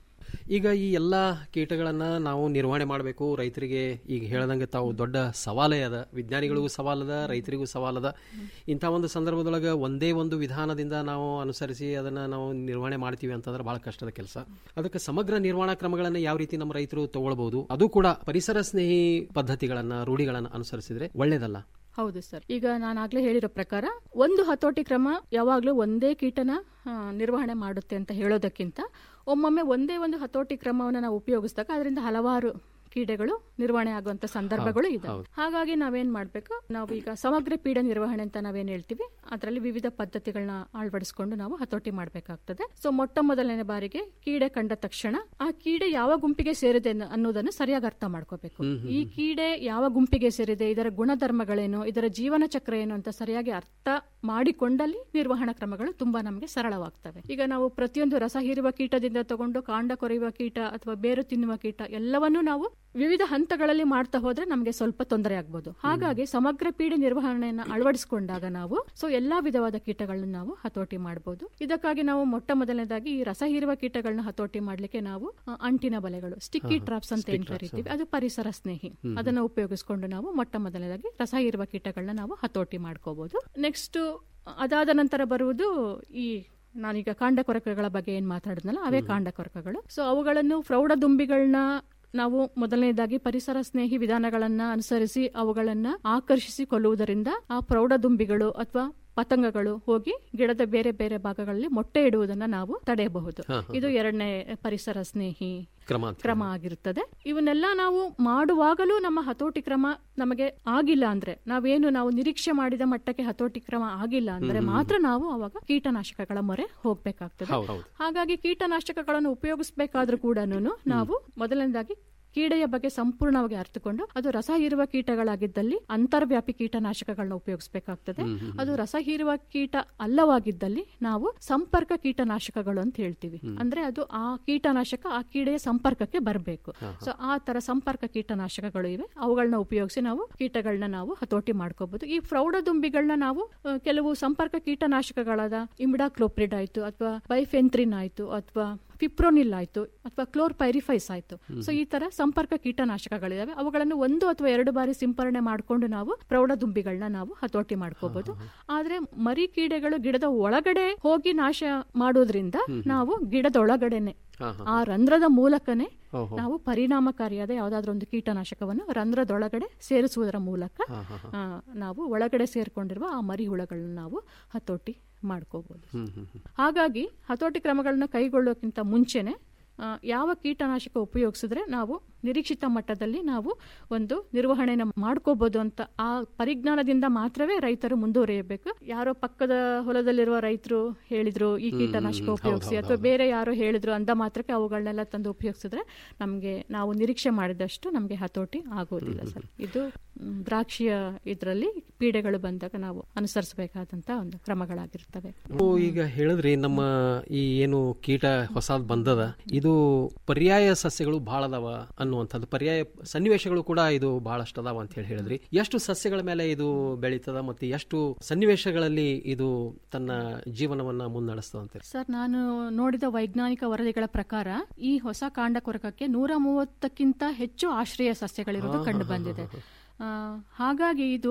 ಈಗ ಈ ಎಲ್ಲ ಕೀಟಗಳನ್ನ ನಾವು ನಿರ್ವಹಣೆ ಮಾಡಬೇಕು ರೈತರಿಗೆ ಈಗ ಹೇಳ್ದಂಗೆ ತಾವು ದೊಡ್ಡ ಸವಾಲೇ ಅದ ವಿಜ್ಞಾನಿಗಳಿಗೂ ಸವಾಲದ ರೈತರಿಗೂ ಸವಾಲದ ಇಂಥ ಒಂದು ಸಂದರ್ಭದೊಳಗೆ ಒಂದೇ ಒಂದು ವಿಧಾನದಿಂದ ನಾವು ಅನುಸರಿಸಿ ಅದನ್ನ ನಾವು ನಿರ್ವಹಣೆ ಮಾಡ್ತೀವಿ ಅಂತಂದ್ರೆ ಬಹಳ ಕಷ್ಟದ ಕೆಲಸ ಅದಕ್ಕೆ ಸಮಗ್ರ ನಿರ್ವಹಣಾ ಕ್ರಮಗಳನ್ನ ಯಾವ ರೀತಿ ನಮ್ಮ ರೈತರು ತಗೊಳ್ಬಹುದು ಅದು ಕೂಡ ಪರಿಸರ ಸ್ನೇಹಿ ಪದ್ಧತಿಗಳನ್ನ ರೂಢಿಗಳನ್ನ ಅನುಸರಿಸಿದ್ರೆ ಒಳ್ಳೇದಲ್ಲ ಹೌದು ಸರ್ ಈಗ ನಾನು ಆಗ್ಲೇ ಹೇಳಿರೋ ಪ್ರಕಾರ ಒಂದು ಹತೋಟಿ ಕ್ರಮ ಯಾವಾಗ್ಲೂ ಒಂದೇ ಕೀಟನ ಆ, ನಿರ್ವಹಣೆ ಮಾಡುತ್ತೆ ಅಂತ ಹೇಳೋದಕ್ಕಿಂತ ಒಮ್ಮೊಮ್ಮೆ ಒಂದೇ ಒಂದು ಹತೋಟಿ ಕ್ರಮವನ್ನು ನಾವು ಉಪಯೋಗಿಸಿದಾಗ ಅದರಿಂದ ಹಲವಾರು ಕೀಡೆಗಳು ನಿರ್ವಹಣೆ ಆಗುವಂತ ಸಂದರ್ಭಗಳು ಹೌದು, ಇದೆ ಹೌದು. ಹಾಗಾಗಿ ನಾವೇನ್ ಮಾಡ್ಬೇಕು ನಾವು ಈಗ ಸಮಗ್ರ ಪೀಡೆ ನಿರ್ವಹಣೆ ಅಂತ ನಾವೇನ್ ಹೇಳ್ತೀವಿ ಅದರಲ್ಲಿ ವಿವಿಧ ಪದ್ಧತಿಗಳನ್ನ ಅಳವಡಿಸಿಕೊಂಡು ನಾವು ಹತೋಟಿ ಮಾಡಬೇಕಾಗ್ತದೆ ಸೊ ಮೊಟ್ಟ ಮೊದಲನೇ ಬಾರಿಗೆ ಕೀಡೆ ಕಂಡ ತಕ್ಷಣ ಆ ಕೀಡೆ ಯಾವ ಗುಂಪಿಗೆ ಸೇರಿದೆ ಅನ್ನೋ- ಅನ್ನೋದನ್ನು ಸರಿಯಾಗಿ ಅರ್ಥ ಮಾಡ್ಕೋಬೇಕು ಹ್ಮ್, ಹ್ಮ್, ಈ ಕೀಡೆ ಯಾವ ಗುಂಪಿಗೆ ಸೇರಿದೆ ಇದರ ಗುಣಧರ್ಮಗಳೇನು ಇದರ ಜೀವನ ಚಕ್ರ ಏನು ಅಂತ ಸರಿಯಾಗಿ ಅರ್ಥ ಮಾಡಿಕೊಂಡಲ್ಲಿ ನಿರ್ವಹಣಾ ಕ್ರಮಗಳು ತುಂಬಾ ನಮಗೆ ಸರಳವಾಗ್ತವೆ ಈಗ ನಾವು ಪ್ರತಿಯೊಂದು ರಸ ಹೀರುವ ಕೀಟದಿಂದ ತಗೊಂಡು ಕಾಂಡ ಕೊರೆಯುವ ಕೀಟ ಅಥವಾ ಬೇರು ತಿನ್ನುವ ಕೀಟ ಎಲ್ಲವನ್ನೂ ನಾವು ವಿವಿಧ ಹಂತಗಳಲ್ಲಿ ಮಾಡ್ತಾ ಹೋದ್ರೆ ನಮಗೆ ಸ್ವಲ್ಪ ತೊಂದರೆ ಆಗ್ಬೋದು ಹಾಗಾಗಿ ಸಮಗ್ರ ಪೀಡೆ ನಿರ್ವಹಣೆಯನ್ನ ಅಳವಡಿಸಿಕೊಂಡಾಗ ನಾವು ಸೊ ಎಲ್ಲಾ ವಿಧವಾದ ಕೀಟಗಳನ್ನ ನಾವು ಹತೋಟಿ ಮಾಡಬಹುದು ಇದಕ್ಕಾಗಿ ನಾವು ಮೊಟ್ಟ ಮೊದಲನೇದಾಗಿ ಈ ರಸ ಹೀರುವ ಕೀಟಗಳನ್ನ ಹತೋಟಿ ಮಾಡ್ಲಿಕ್ಕೆ ನಾವು ಆ, ಅಂಟಿನ ಬಲೆಗಳು ಸ್ಟಿಕ್ಕಿ ಹಾ, ಟ್ರಾಪ್ಸ್ ಅಂತ stick ಏನ್ traps, ಕರಿತೀವಿ ಹಾ. ಅದು ಪರಿಸರ ಸ್ನೇಹಿ ಹ್ಮ್. ಅದನ್ನ ಉಪಯೋಗಿಸಿಕೊಂಡು ನಾವು ಮೊಟ್ಟ ಮೊದಲನೇದಾಗಿ ರಸ ಹೀರುವ ಕೀಟಗಳನ್ನ ನಾವು ಹತೋಟಿ ಮಾಡ್ಕೋಬಹುದು ನೆಕ್ಸ್ಟ್ ಅದಾದ ನಂತರ ಬರುವುದು ಈ ನಾನೀಗ ಕಾಂಡಕೊರಕಗಳ ಬಗ್ಗೆ ಏನ್ ಮಾತಾಡಿದ್ನಲ್ಲ ಅವೇ ಕಾಂಡಕೊರಕಗಳು ಸೊ ಅವುಗಳನ್ನು ಪ್ರೌಢ ದುಂಬಿಗಳನ್ನ ನಾವು ಮೊದಲನೇದಾಗಿ ಪರಿಸರ ಸ್ನೇಹಿ ವಿಧಾನಗಳನ್ನ ಅನುಸರಿಸಿ ಅವುಗಳನ್ನ ಆಕರ್ಷಿಸಿ ಕೊಲ್ಲುವುದರಿಂದ ಆ ಪ್ರೌಢ ದುಂಬಿಗಳು ಅಥವಾ ಪತಂಗಗಳು ಹೋಗಿ ಗಿಡದ ಬೇರೆ ಬೇರೆ ಭಾಗಗಳಲ್ಲಿ ಮೊಟ್ಟೆ ಇಡುವುದನ್ನ ನಾವು ತಡೆಯಬಹುದು ಹಾ, ಹಾ, ಇದು ಎರಡನೇ ಪರಿಸರ ಸ್ನೇಹಿ ಕ್ರಮ ಅಂತ ಕ್ರಮ ಆಗಿರುತ್ತದೆ ಇವನ್ನೆಲ್ಲ ನಾವು ಮಾಡುವಾಗಲೂ ನಮ್ಮ ಹತೋಟಿ ಕ್ರಮ ನಮಗೆ ಆಗಿಲ್ಲ ಅಂದ್ರೆ ನಾವೇನು ನಾವು ನಿರೀಕ್ಷೆ ಮಾಡಿದ ಮಟ್ಟಕ್ಕೆ ಹತೋಟಿ ಕ್ರಮ ಆಗಿಲ್ಲ ಅಂದ್ರೆ ಹ್ಮ್, ಹ್ಮ್, ಮಾತ್ರ ನಾವು ಅವಾಗ ಕೀಟನಾಶಕಗಳ ಮೊರೆ ಹೋಗ್ಬೇಕಾಗ್ತದೆ ಹೌದು, ಹೌದು. ಹಾಗಾಗಿ ಕೀಟನಾಶಕಗಳನ್ನು ಉಪಯೋಗಿಸಬೇಕಾದ್ರೂ ಕೂಡ ನಾವು ಮೊದಲನೇದಾಗಿ ಕೀಡೆಯ ಬಗ್ಗೆ ಸಂಪೂರ್ಣವಾಗಿ ಅರ್ಥಕೊಂಡು ಅದು ರಸ ಹೀರುವ ಕೀಟಗಳಾಗಿದ್ದಲ್ಲಿ ಅಂತರ್ವ್ಯಾಪಿ ಕೀಟನಾಶಕಗಳನ್ನ ಉಪಯೋಗಿಸಬೇಕಾಗ್ತದೆ ಹ್ಮ್, ಹ್ಮ್, ಅದು ರಸ ಹೀರುವ ಕೀಟ ಅಲ್ಲವಾಗಿದ್ದಲ್ಲಿ ನಾವು ಸಂಪರ್ಕ ಕೀಟನಾಶಕಗಳು ಅಂತ ಹೇಳ್ತೀವಿ ಹ್ಮ್. ಅಂದ್ರೆ ಅದು ಆ ಕೀಟನಾಶಕ ಆ ಕೀಡೆಯ ಸಂಪರ್ಕಕ್ಕೆ ಬರಬೇಕು ಹಾ, ಹಾ. ಸೊ ಆ ತರ ಸಂಪರ್ಕ ಕೀಟನಾಶಕಗಳು ಇವೆ ಅವುಗಳನ್ನ ಉಪಯೋಗಿಸಿ ನಾವು ಕೀಟಗಳನ್ನ ನಾವು ಹತೋಟಿ ಮಾಡ್ಕೋಬಹುದು ಈ ಪ್ರೌಢದುಂಬಿಗಳನ್ನ ನಾವು ಆ, ಕೆಲವು ಸಂಪರ್ಕ ಕೀಟನಾಶಕಗಳಾದ ಇಮಿಡಾಕ್ಲೋಪ್ರಿಡ್ ಆಯ್ತು ಅಥವಾ ಬೈಫೆಂತ್ರಿನ್ ಆಯ್ತು ಅಥವಾ ಫಿಪ್ರೋನಿಲ್ ಆಯ್ತು ಅಥವಾ ಕ್ಲೋರ್ಪೈರಿಫೈಸ್ ಆಯ್ತು ಹ್ಮ್. ಸೊ ಈ ತರ ಸಂಪರ್ಕ ಕೀಟನಾಶಕಗಳಿದಾವೆ ಅವುಗಳನ್ನು ಒಂದು ಅಥವಾ ಎರಡು ಬಾರಿ ಸಿಂಪರಣೆ ಮಾಡಿಕೊಂಡು ನಾವು ಪ್ರೌಢದುಂಬಿಗಳನ್ನ ನಾವು ಹತೋಟಿ ಮಾಡ್ಕೋಬಹುದು ಆದ್ರೆ ಮರಿ ಕೀಡೆಗಳು ಗಿಡದ ಒಳಗಡೆ ಹೋಗಿ ನಾಶ ಮಾಡೋದ್ರಿಂದ ಹ್ಮ್, ಹ್ಮ್. ನಾವು ಗಿಡದೊಳಗಡೆನೆ ಹಾ, ಹಾ. ಆ ರಂಧ್ರದ ಮೂಲಕನೇ ಓಹೋ. ನಾವು ಪರಿಣಾಮಕಾರಿಯಾದ ಯಾವ್ದಾದ್ರು ಒಂದು ಕೀಟನಾಶಕವನ್ನು ರಂಧ್ರದೊಳಗಡೆ ಸೇರಿಸುವುದರ ಮೂಲಕ ಹಾ, ಹಾ, ಹಾ. ಆ, ನಾವು ಒಳಗಡೆ ಸೇರ್ಕೊಂಡಿರುವ ಆ ಮರಿ ಹುಳಗಳನ್ನ ನಾವು ಹತೋಟಿ ಮಾಡ್ಕೋಬಹುದು ಹ್ಮ್ ಹ್ಮ್ ಹ್ಮ್. ಹಾಗಾಗಿ ಹತೋಟಿ ಕ್ರಮಗಳನ್ನ ಕೈಗೊಳ್ಳೋಕ್ಕಿಂತ ಮುಂಚೆನೆ ಆ, ಯಾವ ಕೀಟನಾಶಕ ಉಪಯೋಗಿಸಿದ್ರೆ ನಾವು ನಿರೀಕ್ಷಿತ ಮಟ್ಟದಲ್ಲಿ ನಾವು ಒಂದು ನಿರ್ವಹಣೆನ ಮಾಡ್ಕೋಬಹುದು ಅಂತ ಆ ಪರಿಜ್ಞಾನದಿಂದ ಮಾತ್ರವೇ ರೈತರು ಮುಂದುವರಿಯಬೇಕು ಯಾರೋ ಪಕ್ಕದ ಹೊಲದಲ್ಲಿರುವ ರೈತರು ಹೇಳಿದ್ರು ಈ ಹ್ಮ್, ಕೀಟನಾಶಕ ಹೌದು, ಉಪಯೋಗಿಸಿ ಹೌದು, ಅಥವಾ ಹೌದು. ಬೇರೆ ಯಾರೋ ಹೇಳಿದ್ರು ಅಂದ ಮಾತ್ರಕ್ಕೆ ಅವುಗಳನ್ನೆಲ್ಲ ತಂದು ಉಪಯೋಗಿಸಿದ್ರೆ ನಮಗೆ ನಾವು ನಿರೀಕ್ಷೆ ಮಾಡಿದಷ್ಟು ನಮಗೆ ಹತೋಟಿ ಆಗೋದಿಲ್ಲ ಸರ್ ಇದು ಮ್, ದ್ರಾಕ್ಷಿಯ ಇದರಲ್ಲಿ ಪೀಡೆಗಳು ಬಂದಾಗ ನಾವು ಅನುಸರಿಸಬೇಕಾದಂತ ಒಂದು ಕ್ರಮಗಳಾಗಿರ್ತವೆ ನೀವು ಈಗ ಹೇಳಿದ್ರಿ ನಮ್ಮ ಈ ಏನು ಕೀಟ ಹೊಸದ್ ಬಂದದ ಇದು ಪರ್ಯಾಯ ಸಸ್ಯಗಳು ಬಹಳ ಅದಾವ ಅನ್ನುವಂಥದ್ದು ಪರ್ಯಾಯ ಸನ್ನಿವೇಶಗಳು ಕೂಡ ಇದು ಬಹಳಷ್ಟು ಅದಾವ ಅಂತ ಹೇಳಿ ಹೇಳಿದ್ರಿ ಎಷ್ಟು ಸಸ್ಯಗಳ ಮೇಲೆ ಇದು ಬೆಳೀತದ ಮತ್ತೆ ಎಷ್ಟು ಸನ್ನಿವೇಶಗಳಲ್ಲಿ ಇದು ತನ್ನ ಜೀವನವನ್ನ ಮುನ್ನಡೆಸ್ತದ ಅಂತ ಸರ್ ನಾನು ನೋಡಿದ ವೈಜ್ಞಾನಿಕ ವರದಿಗಳ ಪ್ರಕಾರ ಈ ಹೊಸ ಕಾಂಡ ಕೊರಕಕ್ಕೆ ನೂರ ಮೂವತ್ತಕ್ಕಿಂತ ಹೆಚ್ಚು ಆಶ್ರಯ ಸಸ್ಯಗಳಿರುವುದು ಹಾ, ಕಂಡು ಹಾ, ಹಾ, ಬಂದಿದೆ ಹಾ, ಆ, ಹಾಗಾಗಿ ಇದು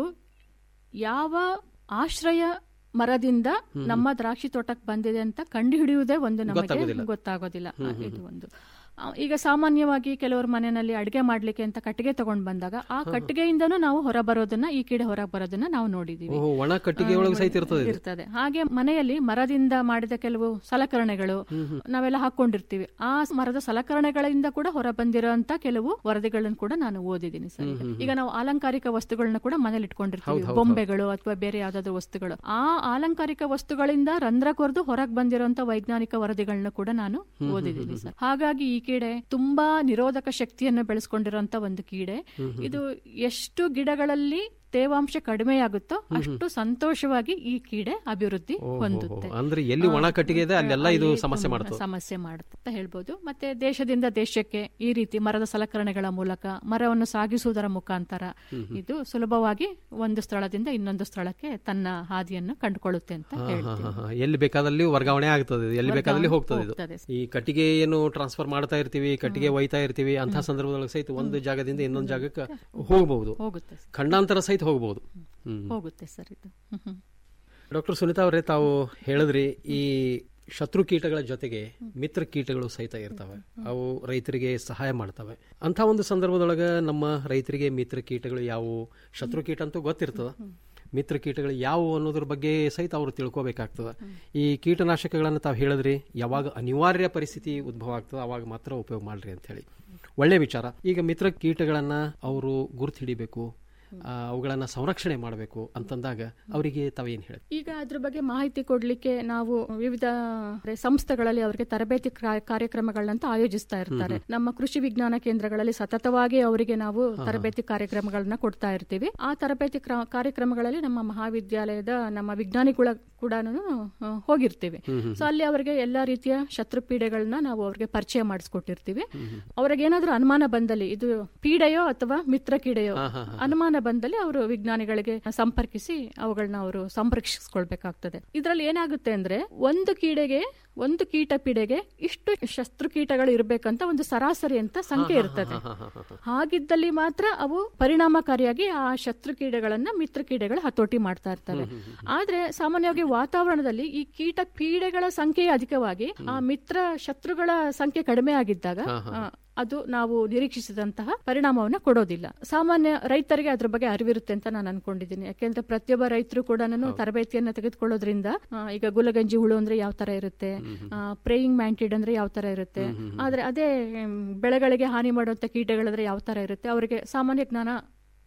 ಯಾವ ಆಶ್ರಯ ಮರದಿಂದ ಹ್ಮ್. ನಮ್ಮ ದ್ರಾಕ್ಷಿ ತೋಟಕ್ಕೆ ಬಂದಿದೆ ಅಂತ ಕಂಡು ಹಿಡಿಯುವುದೇ ಒಂದು ನಮಗೆ ಗೊತ್ತಾಗೋದಿಲ್ಲ. ಗೊತ್ತಾಗೋದಿಲ್ಲ ಹ್ಮ್, ಆ, ಹ್ಮ್, ಇದು ಒಂದು ಆ, ಈಗ ಸಾಮಾನ್ಯವಾಗಿ ಕೆಲವರ ಮನೆಯಲ್ಲಿ ಅಡಿಗೆ ಮಾಡ್ಲಿಕ್ಕೆ ಅಂತ ಕಟ್ಟಿಗೆ ತಗೊಂಡ್ ಬಂದಾಗ ಆ ಕಟ್ಟಿಗೆಯಿಂದನೂ ನಾವು ಹೊರ ಬರೋದನ್ನ ಈ ಕೀಡೆ ಹೊರ ಬರೋದನ್ನ ನಾವು ನೋಡಿದೀವಿ ಓಹೋ, ಒಣ ಕಟ್ಟಿಗೆ ಒಳಗೆ ಸಹಿತ ಇರ್ತದೆ ಇದು. ಇರ್ತದೆ ಹಾಗೆ ಮನೆಯಲ್ಲಿ ಮರದಿಂದ ಮಾಡಿದ ಕೆಲವು ಸಲಕರಣೆಗಳು ನಾವೆಲ್ಲ ಹಾಕೊಂಡಿರ್ತೀವಿ ಆ ಮರದ ಸಲಕರಣೆಗಳಿಂದ ಕೂಡ ಹೊರ ಬಂದಿರೋಂತ ಕೆಲವು ವರದಿಗಳನ್ನು ಕೂಡ ನಾನು ಓದಿದ್ದೀನಿ ಸರ್ ಈಗ. ಹ್ಮ್, ಹ್ಮ್, ಈಗ ನಾವು ಅಲಂಕಾರಿಕ ವಸ್ತುಗಳನ್ನ ಕೂಡ ಮನೇಲಿ ಇಟ್ಕೊಂಡಿರ್ತೀವಿ ಹೌದು, ಹೌದು, ಬೊಂಬೆಗಳು ಅಥವಾ ಬೇರೆ ಯಾವ್ದಾದ್ರು ವಸ್ತುಗಳು ಆ ಅಲಂಕಾರಿಕ ವಸ್ತುಗಳಿಂದ ರಂಧ್ರ ಕೊರೆದು ಹೊರಗೆ ಬಂದಿರೋಂತ ವೈಜ್ಞಾನಿಕ ವರದಿಗಳನ್ನ ಕೂಡ ನಾನು ಹ್ಮ್, ಹ್ಮ್, ಓದಿದ್ದೀನಿ ಹ್ಮ್, ಸರ್ ಹಾಗಾಗಿ ಈ ಕೀಡೆ ತುಂಬಾ ನಿರೋಧಕ ಶಕ್ತಿಯನ್ನು ಬೆಳೆಸ್ಕೊಂಡಿರೋಂತ ಒಂದು ಕೀಡೆ ಹ್ಮ್, ಹ್ಮ್, ಇದು ಎಷ್ಟು ಗಿಡಗಳಲ್ಲಿ ತೇವಾಂಶ ಕಡಿಮೆಯಾಗುತ್ತೋ ಹ್ಮ್, ಹ್ಮ್. ಅಷ್ಟು ಸಂತೋಷವಾಗಿ ಈ ಕೀಡೆ ಅಭಿವೃದ್ಧಿ ಓಹೋ, ಹೊಂದುತ್ತೆ ಅಂದ್ರೆ ಎಲ್ಲಿ ಒಣ ಕಟ್ಟಿಗೆ ಇದೆ ಅಲ್ಲೆಲ್ಲ ಇದು ಅಲ್ಲಿ ಸಮಸ್ಯೆ ತುಂಬ ಮಾಡ್ತದೆ. ಸಮಸ್ಯೆ ಮಾಡುತ್ತೆ ಅಂತ ಹೇಳ್ಬೋದು ಮತ್ತೆ ದೇಶದಿಂದ ದೇಶಕ್ಕೆ ಈ ರೀತಿ ಮರದ ಸಲಕರಣೆಗಳ ಮೂಲಕ ಮರವನ್ನು ಸಾಗಿಸುವುದರ ಮುಖಾಂತರ ಹ್ಮ್, ಹ್ಮ್. ಇದು ಸುಲಭವಾಗಿ ಒಂದು ಸ್ಥಳದಿಂದ ಇನ್ನೊಂದು ಸ್ಥಳಕ್ಕೆ ತನ್ನ ಹಾದಿಯನ್ನು ಕಂಡುಕೊಳ್ಳುತ್ತೆ ಅಂತ ಹಾ, ಹಾ, ಹೇಳ್ತೀನಿ ಹಾ, ಹಾ. ಎಲ್ಲಿ ಬೇಕಾದಲ್ಲಿ ವರ್ಗಾವಣೆ ಆಗ್ತದೆ ಇದು. ಎಲ್ಲಿ ಬೇಕಾದಲ್ಲಿ ವರ್ಗಾವಣೆ ಹೋಗ್ತದೆ ಇದು ಹೋಗ್ತದೆ. ಈ ಕಟ್ಟಿಗೆ ಏನು ಟ್ರಾನ್ಸ್ಫರ್ ಮಾಡ್ತಾ ಇರ್ತೀವಿ ಕಟ್ಟಿಗೆ ಒಯ್ತಾ ಇರ್ತೀವಿ ಅಂತ ಸಂದರ್ಭದೊಳಗೆ ಸಹಿತ ಒಂದು ಜಾಗದಿಂದ ಇನ್ನೊಂದು ಜಾಗಕ್ಕೆ ಹೋಗಬಹುದು ಹೋಗುತ್ತೆ ಖಂಡಾಂತರ ಸಹಿತ ಹೋಗಬಹುದು ಹೋಗುತ್ತೆ ಸರ್ ಇದು ಹ್ಮ್, ಹ್ಮ್. ಡಾಕ್ಟರ್ ಸುನಿತಾ ಅವರೇ ತಾವು ಹೇಳಿದ್ರಿ ಈ ಶತ್ರು ಕೀಟಗಳ ಜೊತೆಗೆ ಮಿತ್ರ ಕೀಟಗಳು ಸಹಿತ ಇರ್ತವೆ ಅವು ರೈತರಿಗೆ ಸಹಾಯ ಮಾಡ್ತವೆ ಅಂತ ಒಂದು ಸಂದರ್ಭದೊಳಗೆ ನಮ್ಮ ರೈತರಿಗೆ ಮಿತ್ರ ಕೀಟಗಳು ಯಾವುವು ಶತ್ರು ಕೀಟ ಅಂತೂ ಗೊತ್ತಿರ್ತದ ಮಿತ್ರ ಕೀಟಗಳು ಯಾವುವು ಅನ್ನೋದ್ರ ಬಗ್ಗೆ ಸಹಿತ ಅವರು ತಿಳ್ಕೊಬೇಕಾಗ್ತದೆ ಈ ಕೀಟನಾಶಕಗಳನ್ನು ತಾವು ಹೇಳಿದ್ರಿ ಯಾವಾಗ ಅನಿವಾರ್ಯ ಪರಿಸ್ಥಿತಿ ಉದ್ಭವ ಆಗ್ತದೆ ಅವಾಗ ಮಾತ್ರ ಉಪಯೋಗ ಮಾಡ್ರಿ ಅಂತ ಹೇಳಿ ಒಳ್ಳೆ ವಿಚಾರ ಈಗ ಮಿತ್ರ ಕೀಟಗಳನ್ನ ಅವರು ಗುರುತು ಹಿಡಿಬೇಕು ಆ, ಅವುಗಳನ್ನ ಸಂರಕ್ಷಣೆ ಮಾಡಬೇಕು ಅಂತಂದಾಗ ಅವರಿಗೆ ತಾವೇನು ಹೇಳಿ ಈಗ ಅದ್ರ ಬಗ್ಗೆ ಮಾಹಿತಿ ಕೊಡ್ಲಿಕ್ಕೆ ನಾವು ವಿವಿಧ ಅಂದ್ರೆ ಸಂಸ್ಥೆಗಳಲ್ಲಿ ಅವರಿಗೆ ತರಬೇತಿ ಕ್ರಾ- ಕಾರ್ಯಕ್ರಮಗಳನ್ನಂತ ಆಯೋಜಿಸ್ತಾ ಇರ್ತಾರೆ ನಮ್ಮ ಕೃಷಿ ವಿಜ್ಞಾನ ಕೇಂದ್ರಗಳಲ್ಲಿ ಸತತವಾಗಿ ಅವರಿಗೆ ನಾವು ತರಬೇತಿ ಕಾರ್ಯಕ್ರಮಗಳನ್ನ ಕೊಡ್ತಾ ಇರ್ತೀವಿ ಆ ತರಬೇತಿ ಕ್ರ- ಕಾರ್ಯಕ್ರಮಗಳಲ್ಲಿ ನಮ್ಮ ಮಹಾವಿದ್ಯಾಲಯದ ನಮ್ಮ ವಿಜ್ಞಾನಿಗಳ ಕೂಡ ಹೋಗಿರ್ತೀವಿ ಹ್ಮ್, ಹ್ಮ್. ಸೊ ಅಲ್ಲಿ ಅವರಿಗೆ ಎಲ್ಲಾ ರೀತಿಯ ಶತ್ರು ಪೀಡೆಗಳನ್ನ ನಾವು ಅವ್ರಿಗೆ ಪರಿಚಯ ಮಾಡಿಸ್ಕೊಟ್ಟಿರ್ತೀವಿ ಅವ್ರಿಗೆ ಏನಾದ್ರೂ ಅನುಮಾನ ಬಂದಲ್ಲಿ ಇದು ಪೀಡೆಯೋ ಅಥವಾ ಮಿತ್ರ ಕೀಡೆಯೋ ಹಾ, ಹಾ, ಹಾ. ಅನುಮಾನ ಬಂದಲ್ಲಿ ಅವರು ವಿಜ್ಞಾನಿಗಳಿಗೆ ಸಂಪರ್ಕಿಸಿ ಅವುಗಳನ್ನ ಅವರು ಸಂರಕ್ಷಿಸ್ಕೊಳ್ಬೇಕಾಗ್ತದೆ ಇದ್ರಲ್ಲಿ ಏನಾಗುತ್ತೆ ಅಂದ್ರೆ ಒಂದು ಕೀಡೆಗೆ ಒಂದು ಕೀಟ ಪೀಡೆಗೆ ಇಷ್ಟು ಶಸ್ತ್ರ ಕೀಟಗಳು ಇರ್ಬೇಕಂತ ಒಂದು ಸರಾಸರಿ ಅಂತ ಸಂಖ್ಯೆ ಇರ್ತದೆ ಹಾಗಿದ್ದಲ್ಲಿ ಮಾತ್ರ ಅವು ಪರಿಣಾಮಕಾರಿಯಾಗಿ ಆ ಶತ್ರು ಕೀಡೆಗಳನ್ನ ಮಿತ್ರ ಕೀಡೆಗಳು ಹತೋಟಿ ಮಾಡ್ತಾ ಇರ್ತವೆ ಆದ್ರೆ ಸಾಮಾನ್ಯವಾಗಿ ವಾತಾವರಣದಲ್ಲಿ ಈ ಕೀಟ ಪೀಡೆಗಳ ಸಂಖ್ಯೆ ಅಧಿಕವಾಗಿ ಆ ಮಿತ್ರ ಶತ್ರುಗಳ ಸಂಖ್ಯೆ ಕಡಿಮೆ ಆಗಿದ್ದಾಗ ಹಾ, ಹಾ. ಆ, ಅದು ನಾವು ನಿರೀಕ್ಷಿಸಿದಂತಹ ಪರಿಣಾಮವನ್ನ ಕೊಡೋದಿಲ್ಲ ಸಾಮಾನ್ಯ ರೈತರಿಗೆ ಅದ್ರ ಬಗ್ಗೆ ಅರಿವಿರುತ್ತೆ ಅಂತ ನಾನು ಅನ್ಕೊಂಡಿದ್ದೀನಿ ಯಾಕೆಂದ್ರೆ ಪ್ರತಿಯೊಬ್ಬ ರೈತರು ಕೂಡ ತರಬೇತಿಯನ್ನ ತೆಗೆದುಕೊಳ್ಳೋದ್ರಿಂದ ಆ, ಈಗ ಗುಲಗಂಜಿ ಹುಳು ಅಂದ್ರೆ ಯಾವ ತರ ಇರುತ್ತೆ ಪ್ರೇಯಿಂಗ್ ಮ್ಯಾಂಟಿಡ್ ಅಂದ್ರೆ ಯಾವ ತರ ಇರುತ್ತೆ ಆದ್ರೆ ಅದೇ ಮ್, ಬೆಳೆಗಳಿಗೆ ಹಾನಿ ಮಾಡುವಂತ ಕೀಟಗಳಂದ್ರೆ ಯಾವ ತರ ಇರುತ್ತೆ ಅವರಿಗೆ ಸಾಮಾನ್ಯ ಜ್ಞಾನ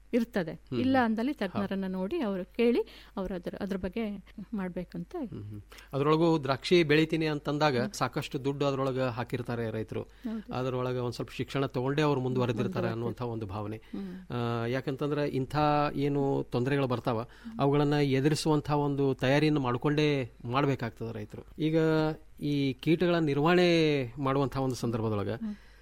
ಇರ್ತದೆ ಇಲ್ಲ ಅಂದಲ್ಲಿ ತಜ್ಞರನ್ನ ನೋಡಿ ಅವರು ಕೇಳಿ ಅವರು ಅದ್ರ ಅದ್ರ ಬಗ್ಗೆ ಮಾಡ್ಬೇಕಂತ ಅದರೊಳಗೂ ದ್ರಾಕ್ಷಿ ಬೆಳಿತೀನಿ ಅಂತಂದಾಗ ಸಾಕಷ್ಟು ದುಡ್ಡು ಅದರೊಳಗೆ ಹಾಕಿರ್ತಾರೆ ರೈತರು ಹೌದು. ಅದರೊಳಗೆ ಒಂದ್ ಸ್ವಲ್ಪ ಶಿಕ್ಷಣ ತಗೊಂಡೇ ಅವ್ರು ಮುಂದುವರೆದಿರ್ತಾರೆ ಅನ್ನುವಂಥ ಒಂದು ಭಾವನೆ ಆ, ಯಾಕಂತಂದ್ರೆ ಇಂಥ ಏನು ತೊಂದರೆಗಳು ಬರ್ತಾವ ಅವುಗಳನ್ನ ಎದುರಿಸುವಂಥ ಒಂದು ತಯಾರಿಯನ್ನು ಮಾಡಿಕೊಂಡೇ ಮಾಡಬೇಕಾಗ್ತದೆ ರೈತರು ಈಗ ಈ ಕೀಟಗಳ ನಿರ್ವಹಣೆ ಮಾಡುವಂಥ ಒಂದು ಸಂದರ್ಭದೊಳಗೆ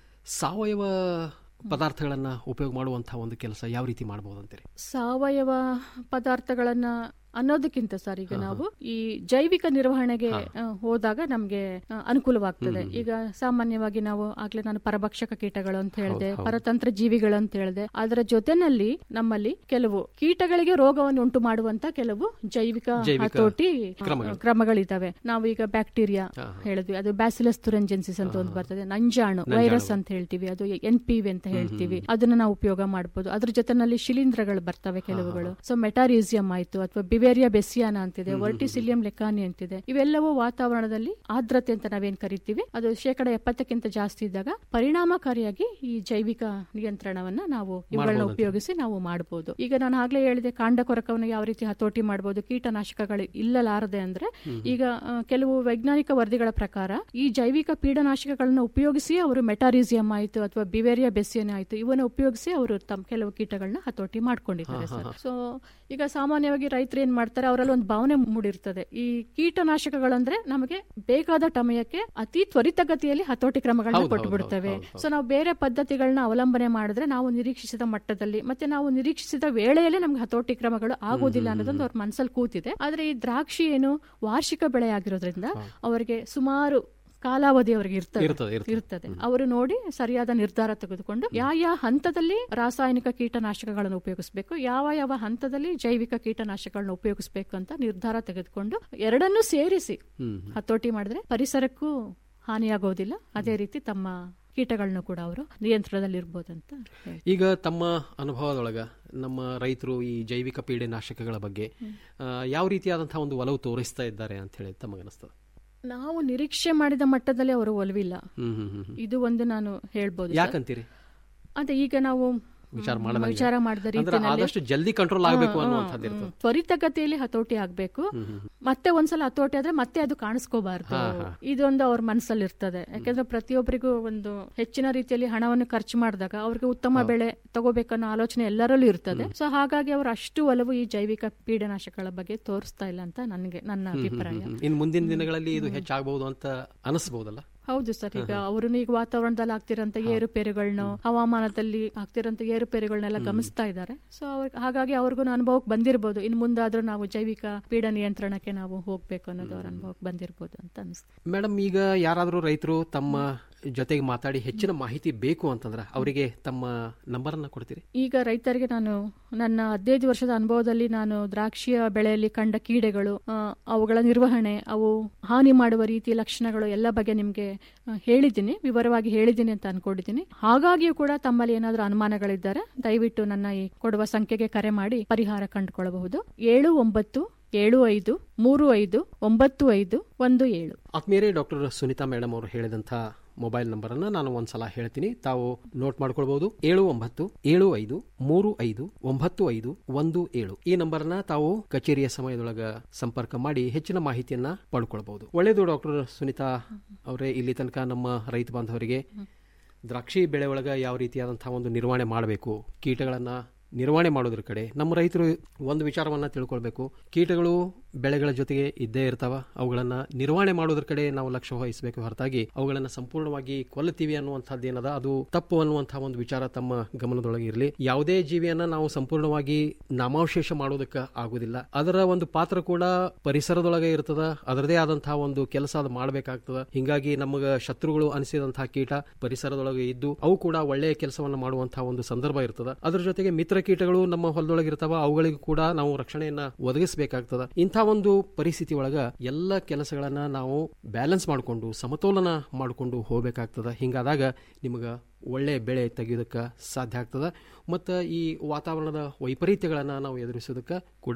ಸಾವಯವ ಪದಾರ್ಥಗಳನ್ನ ಉಪಯೋಗ ಮಾಡುವಂಥ ಒಂದು ಕೆಲಸ ಯಾವ ರೀತಿ ಮಾಡಬಹುದು ಅಂತೀರಿ ಸಾವಯವ ಪದಾರ್ಥಗಳನ್ನ ಅನ್ನೋದಕ್ಕಿಂತ ಸರ್ ಈಗ ನಾವು ಈ ಜೈವಿಕ ನಿರ್ವಹಣೆಗೆ ಆ, ಹೋದಾಗ ನಮ್ಗೆ ಆ, ಅನುಕೂಲವಾಗ್ತದೆ ಈಗ ಸಾಮಾನ್ಯವಾಗಿ ನಾವು ಆಗ್ಲೇ ನಾನು ಪರಭಕ್ಷಕ ಕೀಟಗಳು ಅಂತ ಹೇಳಿದೆ ಹೌದು, ಹೌದು. ಪರತಂತ್ರ ಜೀವಿಗಳು ಅಂತ ಹೇಳಿದೆ ಅದರ ಜೊತೆನಲ್ಲಿ ನಮ್ಮಲ್ಲಿ ಕೆಲವು ಕೀಟಗಳಿಗೆ ರೋಗವನ್ನು ಉಂಟು ಮಾಡುವಂತ ಕೆಲವು ಜೈವಿಕ ಜೈವಿಕ ಹತೋಟಿ ಕ್ರಮಗಳು. ಕ್ರಮಗಳಿದಾವೆ ನಾವು ಈಗ ಬ್ಯಾಕ್ಟೀರಿಯಾ ಹೇಳಿದ್ವಿ ಅದು ಬ್ಯಾಸಿಲಸ್ ತುರಂಜೆನ್ಸಿಸ್ ಅಂತ ಒಂದು ಬರ್ತದೆ ನಂಜಾಣು ನಂಜಾಣು. ವೈರಸ್ ಅಂತ ಹೇಳ್ತೀವಿ ಅದು ಎನ್ ಪಿ ವಿ ಅಂತ ಹೇಳ್ತೀವಿ ಅದನ್ನ ನಾವು ಉಪಯೋಗ ಮಾಡಬಹುದು ಅದ್ರ ಜೊತೆನಲ್ಲಿ ಶಿಲೀಂಧ್ರಗಳು ಬರ್ತವೆ ಕೆಲವುಗಳು ಸೊ ಮೆಟಾರಿಸಿಯಂ ಆಯ್ತು ಅಥವಾ ಬಿವೇರಿಯಾ ಬೆಸಿಯಾನ ಅಂತಿದೆ ವರ್ಟಿಸಿಲಿಯಂ ಲೆಕಾನಿ ಅಂತಿದೆ ಇವೆಲ್ಲವೂ ವಾತಾವರಣದಲ್ಲಿ ಆರ್ದ್ರತೆ ಅಂತ ನಾವೇನ್ ಕರಿತೀವಿ ಅದು ಶೇಕಡ ಎಪ್ಪತ್ತಕ್ಕಿಂತ ಜಾಸ್ತಿ ಇದ್ದಾಗ ಪರಿಣಾಮಕಾರಿಯಾಗಿ ಈ ಜೈವಿಕ ನಿಯಂತ್ರಣವನ್ನ ನಾವು ಇವುಗಳನ್ನ ಮಾಡ್ಬೋದಂತೆ. ಉಪಯೋಗಿಸಿ ನಾವು ಮಾಡಬಹುದು ಈಗ ನಾನು ಆಗ್ಲೇ ಹೇಳಿದೆ ಕಾಂಡ ಕೊರಕವನ್ನು ಯಾವ ರೀತಿ ಹತೋಟಿ ಮಾಡಬಹುದು ಕೀಟನಾಶಕಗಳು ಇಲ್ಲಲಾರದೆ ಅಂದ್ರೆ ಈಗ ಆ, ಕೆಲವು ವೈಜ್ಞಾನಿಕ ವರದಿಗಳ ಪ್ರಕಾರ ಈ ಜೈವಿಕ ಪೀಡನಾಶಕಗಳನ್ನ ಉಪಯೋಗಿಸಿ ಅವರು ಮೆಟಾರಿಸಿಯಂ ಆಯ್ತು ಅಥವಾ ಬಿವೇರಿಯಾ ಬೆಸಿಯನ್ ಆಯ್ತು ಇವನ್ನ ಉಪಯೋಗಿಸಿ ಅವರು ತಮ್ಮ ಕೆಲವು ಕೀಟಗಳನ್ನ ಹತೋಟಿ ಮಾಡ್ಕೊಂಡಿದ್ದಾರೆ ಹಾ, ಸರ್ ಹಾ, ಹಾ. ಸೊ ಈಗ ಸಾಮಾನ್ಯವಾಗಿ ರೈತರು ಏನ್ ಮಾಡ್ತಾರೆ ಅವರಲ್ಲಿ ಒಂದು ಭಾವನೆ ಮೂಡಿರ್ತದೆ ಈ ಕೀಟನಾಶಕಗಳಂದ್ರೆ ನಮಗೆ ಬೇಕಾದ ಸಮಯಕ್ಕೆ ಅತಿ ತ್ವರಿತಗತಿಯಲ್ಲಿ ಹತೋಟಿ ಕ್ರಮಗಳನ್ನ ಹೌದು, ಕೊಟ್ಟು ಹೌದು, ಬಿಡ್ತವೆ ಹೌದು, ಹೌದು. ಸೊ ನಾವು ಬೇರೆ ಪದ್ಧತಿಗಳನ್ನ ಅವಲಂಬನೆ ಮಾಡಿದ್ರೆ ನಾವು ನಿರೀಕ್ಷಿಸಿದ ಮಟ್ಟದಲ್ಲಿ ಮತ್ತೆ ನಾವು ನಿರೀಕ್ಷಿಸಿದ ವೇಳೆಯಲ್ಲೇ ನಮ್ಗೆ ಹತೋಟಿ ಕ್ರಮಗಳು ಆಗುವುದಿಲ್ಲ ಅನ್ನೋದೊಂದು ಅವ್ರ ಮನಸ್ಸಲ್ಲಿ ಕೂತಿದೆ ಆದ್ರೆ ಈ ದ್ರಾಕ್ಷಿ ಏನು ವಾರ್ಷಿಕ ಬೆಳೆ ಆಗಿರೋದ್ರಿಂದ ಅವರಿಗೆ ಸುಮಾರು ಕಾಲಾವಧಿ ಅವರಿಗೆ ಇರ್ತದೆ ಇರ್ತದೆ, ಇರ್ತದೆ. ಇರ್ತದೆ ಅವರು ನೋಡಿ ಸರಿಯಾದ ನಿರ್ಧಾರ ತೆಗೆದುಕೊಂಡು ಯಾವ ಯಾವ ಹಂತದಲ್ಲಿ ರಾಸಾಯನಿಕ ಕೀಟನಾಶಕಗಳನ್ನು ಉಪಯೋಗಿಸಬೇಕು ಯಾವ ಯಾವ ಹಂತದಲ್ಲಿ ಜೈವಿಕ ಕೀಟನಾಶಕಗಳನ್ನ ಉಪಯೋಗಿಸಬೇಕು ಅಂತ ನಿರ್ಧಾರ ತೆಗೆದುಕೊಂಡು ಎರಡನ್ನೂ ಸೇರಿಸಿ ಹ್ಮ್. ಹತೋಟಿ ಮಾಡಿದ್ರೆ ಪರಿಸರಕ್ಕೂ ಹಾನಿಯಾಗೋದಿಲ್ಲ ಅದೇ ರೀತಿ ತಮ್ಮ ಕೀಟಗಳನ್ನು ಕೂಡ ಅವರು ನಿಯಂತ್ರಣದಲ್ಲಿರ್ಬೋದಂತ ಹೇಳ್ತೀನಿ. ಈಗ ತಮ್ಮ ಅನುಭವದೊಳಗ ನಮ್ಮ ರೈತರು ಈ ಜೈವಿಕ ಪೀಡೆನಾಶಕಗಳ ಬಗ್ಗೆ ಆ, ಯಾವ ರೀತಿಯಾದಂತಹ ಒಂದು ಒಲವು ತೋರಿಸ್ತಾ ಇದ್ದಾರೆ ಅಂತ ಹೇಳಿ ತಮಗನಿಸ್ತದೆ ನಾವು ನಿರೀಕ್ಷೆ ಮಾಡಿದ ಮಟ್ಟದಲ್ಲಿ ಅವರು ಒಲವಿಲ್ಲ ಹ್ಮ್ ಹ್ಮ್ ಹ್ಮ್ ಹ್ಮ್. ಇದು ಒಂದು ನಾನು ಹೇಳ್ಬೋದು ಸರ್. ಯಾಕಂತೀರಿ ಅದೇ ಈಗ ನಾವು ವಿಚಾರ ಮ್, ಮಾಡದಂಗೆ. ವಿಚಾರ ಮಾಡಿದ ಅಂದ್ರೆ ರೀತಿಯಲ್ಲಿ ಆದಷ್ಟು ಜಲ್ದಿ control ಆಗ್ಬೇಕು ಹಾ, ಹಾ, ಅನ್ನುವಂಥದ್ದು ಹ್ಮ್. ಇರ್ತದೆ. ತ್ವರಿತಗತಿಯಲ್ಲಿ ಹತೋಟಿ ಆಗ್ಬೇಕು ಹ್ಮ್, ಹ್ಮ್. ಮತ್ತೆ ಒಂದ್ಸಲ ಹತೋಟಿ ಆದ್ರೆ ಮತ್ತೆ ಅದು ಕಾಣಿಸ್ಕೋಬಾರ್ದು ಹಾ, ಹಾ. ಇದೊಂದು ಅವ್ರ ಮನಸ್ಸಲ್ಲಿ ಇರ್ತದೆ ಯಾಕಂದ್ರೆ ಪ್ರತಿಯೊಬ್ಬರಿಗೂ ಒಂದು ಹೆಚ್ಚಿನ ರೀತಿಯಲ್ಲಿ ಹಣವನ್ನು ಖರ್ಚು ಮಾಡಿದಾಗ ಅವ್ರಿಗೆ ಉತ್ತಮ ಬೆಳೆ ತಗೋಬೇಕನ್ನೋ ಆಲೋಚನೆ ಎಲ್ಲರಲ್ಲೂ ಇರ್ತದೆ ಸೊ ಹಾಗಾಗಿ ಅವರು ಅಷ್ಟು ಒಲವು ಈ ಜೈವಿಕ ಪೀಡನಾಶಕಗಳ ಬಗ್ಗೆ ತೋರಿಸ್ತಾ ಇಲ್ಲ ಅಂತ ನನಗೆ ನನ್ನ ಹ್ಮ್, ಹ್ಮ್, ಅಭಿಪ್ರಾಯ ಹ್ಮ್, ಹ್ಮ್. ಇನ್ನು ಮುಂದಿನ ದಿನಗಳಲ್ಲಿ ಇದು ಹೆಚ್ಚಾಗಬಹುದು ಅಂತ ಅನಿಸಬಹುದಲ್ಲ ಹೌದು ಸರ್ ಈಗ ಅವರು ಈಗ ವಾತಾವರಣದಲ್ಲಿ ಆಗ್ತಿರೋಂಥ ಏರುಪೇರುಗಳನ್ನ ಹವಾಮಾನದಲ್ಲಿ ಆಗ್ತಿರೋಂಥ ಏರುಪೇರುಗಳನ್ನೆಲ್ಲ ಗಮನಿಸ್ತಾ ಇದ್ದಾರೆ ಸೊ ಹಾಗಾಗಿ ಅವ್ರಿಗೂ ಅನುಭವಕ್ಕೆ ಬಂದಿರಬಹುದು ಇನ್ನು ಮುಂದಾದ್ರೂ ನಾವು ಜೈವಿಕ ಪೀಡ ನಿಯಂತ್ರಣಕ್ಕೆ ನಾವು ಹೋಗ್ಬೇಕು ಅನ್ನೋದು ಅವ್ರ ಅನುಭವಕ್ಕೆ ಬಂದಿರಬಹುದು ಅಂತ ಅನಿಸ್ತದೆ ಮೇಡಮ್ ಈಗ ಯಾರಾದರೂ ರೈತರು ತಮ್ಮ ಜೊತೆಗೆ ಮಾತಾಡಿ ಹೆಚ್ಚಿನ ಮಾಹಿತಿ ಬೇಕು ಅಂತಂದ್ರೆ ಅವರಿಗೆ ತಮ್ಮ ನಂಬರನ್ನ ಕೊಡ್ತೀರಿ ಈಗ ರೈತರಿಗೆ ನಾನು ನನ್ನ ಹದಿನೈದು ವರ್ಷದ ಅನುಭವದಲ್ಲಿ ನಾನು ದ್ರಾಕ್ಷಿಯ ಬೆಳೆಯಲ್ಲಿ ಕಂಡ ಕೀಡೆಗಳು ಆ, ಅವುಗಳ ನಿರ್ವಹಣೆ ಅವು ಹಾನಿ ಮಾಡುವ ರೀತಿ ಲಕ್ಷಣಗಳು ಎಲ್ಲ ಬಗ್ಗೆ ನಿಮಗೆ ಹೇಳಿದ್ದೀನಿ ವಿವರವಾಗಿ ಹೇಳಿದ್ದೀನಿ ಅಂತ ಅನ್ಕೊಂಡಿದ್ದೀನಿ ಹಾಗಾಗಿಯೂ ಕೂಡ ತಮ್ಮಲ್ಲಿ ಏನಾದರೂ ಅನುಮಾನಗಳಿದ್ದಾರೆ ದಯವಿಟ್ಟು ನನ್ನ ಈ ಕೊಡುವ ಸಂಖ್ಯೆಗೆ ಕರೆ ಮಾಡಿ ಪರಿಹಾರ ಕಂಡುಕೊಳ್ಳಬಹುದು ಏಳು ಒಂಬತ್ತು ಏಳು ಐದು ಮೂರು ಐದು ಒಂಬತ್ತು ಐದು ಒಂದು ಏಳು ಆತ್ಮೀಯರೇ ಡಾಕ್ಟರ್ ಸುನೀತಾ ಮೇಡಮ್ ಅವರು ಹೇಳಿದಂಥ ಮೊಬೈಲ್ ನಂಬರ್ ಅನ್ನ ನಾನು ಒಂದ್ಸಲ ಹೇಳ್ತೀನಿ ತಾವು ನೋಟ್ ಮಾಡ್ಕೊಳ್ಬಹುದು ಏಳು ಒಂಬತ್ತು ಏಳು ಐದು ಮೂರು ಐದು ಒಂಬತ್ತು ಐದು ಒಂದು ಏಳು ಈ ನಂಬರ್ನ ತಾವು ಕಚೇರಿಯ ಸಮಯದೊಳಗ ಸಂಪರ್ಕ ಮಾಡಿ ಹೆಚ್ಚಿನ ಮಾಹಿತಿಯನ್ನ ಪಡ್ಕೊಳ್ಬಹುದು ಒಳ್ಳೆಯದು ಡಾಕ್ಟರ್ ಸುನೀತಾ ಅವರೇ ಇಲ್ಲಿ ತನಕ ನಮ್ಮ ರೈತ ಬಾಂಧವರಿಗೆ ದ್ರಾಕ್ಷಿ ಬೆಳೆ ಒಳಗ ಯಾವ ರೀತಿಯಾದಂತಹ ಒಂದು ನಿರ್ವಹಣೆ ಮಾಡಬೇಕು ಕೀಟಗಳನ್ನ ನಿರ್ವಹಣೆ ಮಾಡೋದ್ರ ಕಡೆ ನಮ್ಮ ರೈತರು ಒಂದು ವಿಚಾರವನ್ನ ತಿಳ್ಕೊಳ್ಬೇಕು ಕೀಟಗಳು ಬೆಳೆಗಳ ಜೊತೆಗೆ ಇದ್ದೇ ಇರ್ತಾವ ಅವುಗಳನ್ನ ನಿರ್ವಹಣೆ ಮಾಡೋದ್ರ ಕಡೆ ನಾವು ಲಕ್ಷ್ಯ ವಹಿಸಬೇಕು ಹೊರತಾಗಿ ಅವುಗಳನ್ನ ಸಂಪೂರ್ಣವಾಗಿ ಕೊಲ್ಲುತ್ತೀವಿ ಅನ್ನುವಂಥದ್ದು ಏನದ ಅದು ತಪ್ಪು ಅನ್ನುವಂತಹ ಒಂದು ವಿಚಾರ ತಮ್ಮ ಗಮನದೊಳಗೆ ಇರಲಿ ಯಾವುದೇ ಜೀವಿಯನ್ನ ನಾವು ಸಂಪೂರ್ಣವಾಗಿ ನಾಮಾವಶೇಷ ಮಾಡೋದಕ್ಕೆ ಆಗುದಿಲ್ಲ ಅದರ ಒಂದು ಪಾತ್ರ ಕೂಡ ಪರಿಸರದೊಳಗೆ ಇರ್ತದ ಅದರದೇ ಆದಂತಹ ಒಂದು ಕೆಲಸ ಅದು ಮಾಡಬೇಕಾಗ್ತದ ಹಿಂಗಾಗಿ ನಮಗ ಶತ್ರುಗಳು ಅನಿಸಿದಂತಹ ಕೀಟ ಪರಿಸರದೊಳಗೆ ಇದ್ದು ಅವು ಕೂಡ ಒಳ್ಳೆಯ ಕೆಲಸವನ್ನ ಮಾಡುವಂತಹ ಒಂದು ಸಂದರ್ಭ ಇರ್ತದ ಅದ್ರ ಜೊತೆಗೆ ಮಿತ್ರ ಕೀಟಗಳು ನಮ್ಮ ಹೊಲದೊಳಗೆ ಇರ್ತಾವ ಅವುಗಳಿಗೂ ಕೂಡ ನಾವು ರಕ್ಷಣೆಯನ್ನ ಒದಗಿಸಬೇಕಾಗ್ತದ ಇಂಥ ಒಂದು ಪರಿಸ್ಥಿತಿ ಒಳಗ ಎಲ್ಲ ಕೆಲಸಗಳನ್ನ ನಾವು ಬ್ಯಾಲೆನ್ಸ್ ಮಾಡಿಕೊಂಡು ಸಮತೋಲನ ಮಾಡಿಕೊಂಡು ಹೋಗ್ಬೇಕಾಗ್ತದ ಹಿಂಗಾದಾಗ ನಿಮಗ ಒಳ್ಳೆ ಬೆಳೆ ತೆಗೆಯೋದಕ್ಕೆ ಸಾಧ್ಯ ಆಗ್ತದ ಮತ್ತು ಈ ವಾತಾವರಣದ ವೈಪರೀತ್ಯಗಳನ್ನು ನಾವು ಎದುರಿಸೋದಕ್ಕೆ ಕೂಡ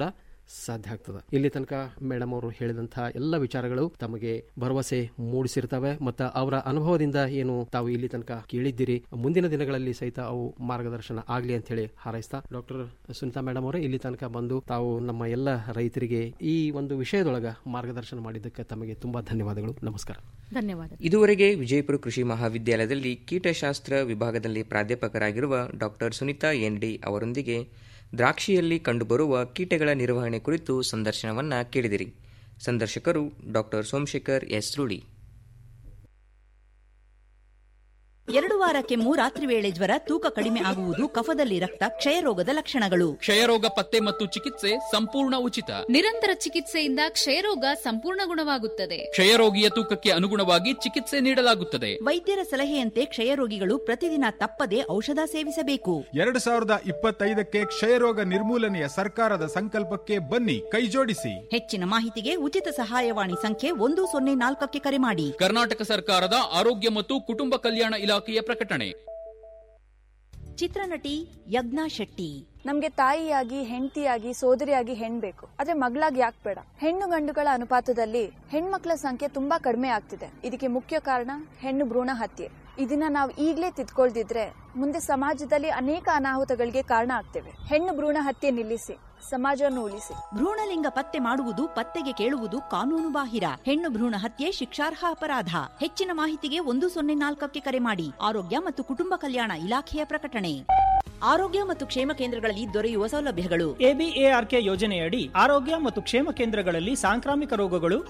ಸಾಧ್ಯ ಆಗ್ತದೆ ಇಲ್ಲಿ ತನಕ ಮೇಡಮ್ ಅವರು ಹೇಳಿದಂತಹ ಎಲ್ಲ ವಿಚಾರಗಳು ತಮಗೆ ಭರವಸೆ ಮೂಡಿಸಿರ್ತವೆ ಮತ್ತು ಅವರ ಅನುಭವದಿಂದ ಏನು ತಾವು ಇಲ್ಲಿ ತನಕ ಕೇಳಿದ್ದೀರಿ ಮುಂದಿನ ದಿನಗಳಲ್ಲಿ ಸಹಿತ ಅವು ಮಾರ್ಗದರ್ಶನ ಆಗಲಿ ಅಂತ ಹೇಳಿ ಹಾರೈಸ್ತಾ ಡಾಕ್ಟರ್ ಸುನಿತಾ ಮೇಡಮ್ ಅವರೇ ಇಲ್ಲಿ ತನಕ ಬಂದು ತಾವು ನಮ್ಮ ಎಲ್ಲ ರೈತರಿಗೆ ಈ ಒಂದು ವಿಷಯದೊಳಗ ಮಾರ್ಗದರ್ಶನ ಮಾಡಿದ್ದಕ್ಕೆ ತಮಗೆ ತುಂಬಾ ಧನ್ಯವಾದಗಳು ನಮಸ್ಕಾರ ಧನ್ಯವಾದ ಇದುವರೆಗೆ ವಿಜಯಪುರ ಕೃಷಿ ಮಹಾವಿದ್ಯಾಲಯದಲ್ಲಿ ಕೀಟಶಾಸ್ತ್ರ ವಿಭಾಗದಲ್ಲಿ ಪ್ರಾಧ್ಯಾಪಕರಾಗಿರುವ ಡಾಕ್ಟರ್ ಸುನಿತಾ ಎನ್ ಡಿ ಅವರೊಂದಿಗೆ ದ್ರಾಕ್ಷಿಯಲ್ಲಿ ಕಂಡುಬರುವ ಕೀಟಗಳ ನಿರ್ವಹಣೆ ಕುರಿತು ಸಂದರ್ಶನವನ್ನ ಕೇಳಿದಿರಿ ಸಂದರ್ಶಕರು ಡಾಕ್ಟರ್ ಸೋಮಶೇಖರ್ ಎಸ್ ರೂಳಿ ಎರಡು ವಾರ ಕೆಮ್ಮು ರಾತ್ರಿ ವೇಳೆ ಜ್ವರ ತೂಕ ಕಡಿಮೆ ಆಗುವುದು ಕಫದಲ್ಲಿ ರಕ್ತ ಕ್ಷಯರೋಗದ ಲಕ್ಷಣಗಳು ಕ್ಷಯರೋಗ ಪತ್ತೆ ಮತ್ತು ಚಿಕಿತ್ಸೆ ಸಂಪೂರ್ಣ ಉಚಿತ ನಿರಂತರ ಚಿಕಿತ್ಸೆಯಿಂದ ಕ್ಷಯರೋಗ ಸಂಪೂರ್ಣ ಗುಣವಾಗುತ್ತದೆ ಕ್ಷಯರೋಗಿಯ ತೂಕಕ್ಕೆ ಅನುಗುಣವಾಗಿ ಚಿಕಿತ್ಸೆ ನೀಡಲಾಗುತ್ತದೆ ವೈದ್ಯರ ಸಲಹೆಯಂತೆ ಕ್ಷಯರೋಗಿಗಳು ಪ್ರತಿದಿನ ತಪ್ಪದೆ ಔಷಧ ಸೇವಿಸಬೇಕು ಎರಡು ಸಾವಿರದ ಇಪ್ಪತ್ತೈದಕ್ಕೆ ಕ್ಷಯರೋಗ ನಿರ್ಮೂಲನೆಯ ಸರ್ಕಾರದ ಸಂಕಲ್ಪಕ್ಕೆ ಬನ್ನಿ ಕೈಜೋಡಿಸಿ ಹೆಚ್ಚಿನ ಮಾಹಿತಿಗೆ ಉಚಿತ ಸಹಾಯವಾಣಿ ಸಂಖ್ಯೆ ಒಂದು ಸೊನ್ನೆ ನಾಲ್ಕಕ್ಕೆ ಕರೆ ಮಾಡಿ ಕರ್ನಾಟಕ ಸರ್ಕಾರದ ಆರೋಗ್ಯ ಮತ್ತು ಕುಟುಂಬ ಕಲ್ಯಾಣ ಇಲಾಖೆಯ ಪ್ರಕಟಣೆ ಚಿತ್ರನಟಿ ಯಜ್ಞಾ ಶೆಟ್ಟಿ ನಮ್ಗೆ ತಾಯಿಯಾಗಿ ಹೆಂಡತಿಯಾಗಿ ಸೋದರಿಯಾಗಿ ಹೆಣ್ ಬೇಕು ಆದ್ರೆ ಮಗಳಾಗಿ ಯಾಕೆ ಬೇಡ ಹೆಣ್ಣು ಗಂಡುಗಳ ಅನುಪಾತದಲ್ಲಿ ಹೆಣ್ಮಕ್ಳ ಸಂಖ್ಯೆ ತುಂಬಾ ಕಡಿಮೆ ಆಗ್ತಿದೆ ಇದಕ್ಕೆ ಮುಖ್ಯ ಕಾರಣ ಹೆಣ್ಣು ಭ್ರೂಣ ಹತ್ಯೆ ಇದನ್ನ ನಾವು ಈಗ್ಲೇ ತಿದ್ಕೊಳ್ದಿದ್ರೆ ಮುಂದೆ ಸಮಾಜದಲ್ಲಿ ಅನೇಕ ಅನಾಹುತಗಳಿಗೆ ಕಾರಣ ಆಗ್ತೇವೆ ಹೆಣ್ಣು ಭ್ರೂಣ ಹತ್ಯೆ ನಿಲ್ಲಿಸಿ ಸಮಾಜವನ್ನು ಉಳಿಸಿ ಭ್ರೂಣಲಿಂಗ ಪತ್ತೆ ಮಾಡುವುದು ಪತ್ತೆಗೆ ಕೇಳುವುದು ಕಾನೂನು ಬಾಹಿರ ಹೆಣ್ಣು ಭ್ರೂಣ ಹತ್ಯೆ ಶಿಕ್ಷಾರ್ಹ ಅಪರಾಧ ಹೆಚ್ಚಿನ ಮಾಹಿತಿಗೆ ಒಂದು ಸೊನ್ನೆ ನಾಲ್ಕಕ್ಕೆ ಕರೆ ಮಾಡಿ ಆರೋಗ್ಯ ಮತ್ತು ಕುಟುಂಬ ಕಲ್ಯಾಣ ಇಲಾಖೆಯ ಪ್ರಕಟಣೆ ಆರೋಗ್ಯ ಮತ್ತು ಕ್ಷೇಮ ಕೇಂದ್ರಗಳಲ್ಲಿ ದೊರೆಯುವ ಸೌಲಭ್ಯಗಳು ಎಬಿಎಆರ್ಕೆ ಯೋಜನೆಯಡಿ ಆರೋಗ್ಯ ಮತ್ತು ಕ್ಷೇಮ ಕೇಂದ್ರಗಳಲ್ಲಿ ಸಾಂಕ್ರಾಮಿಕ ರೋಗಗಳು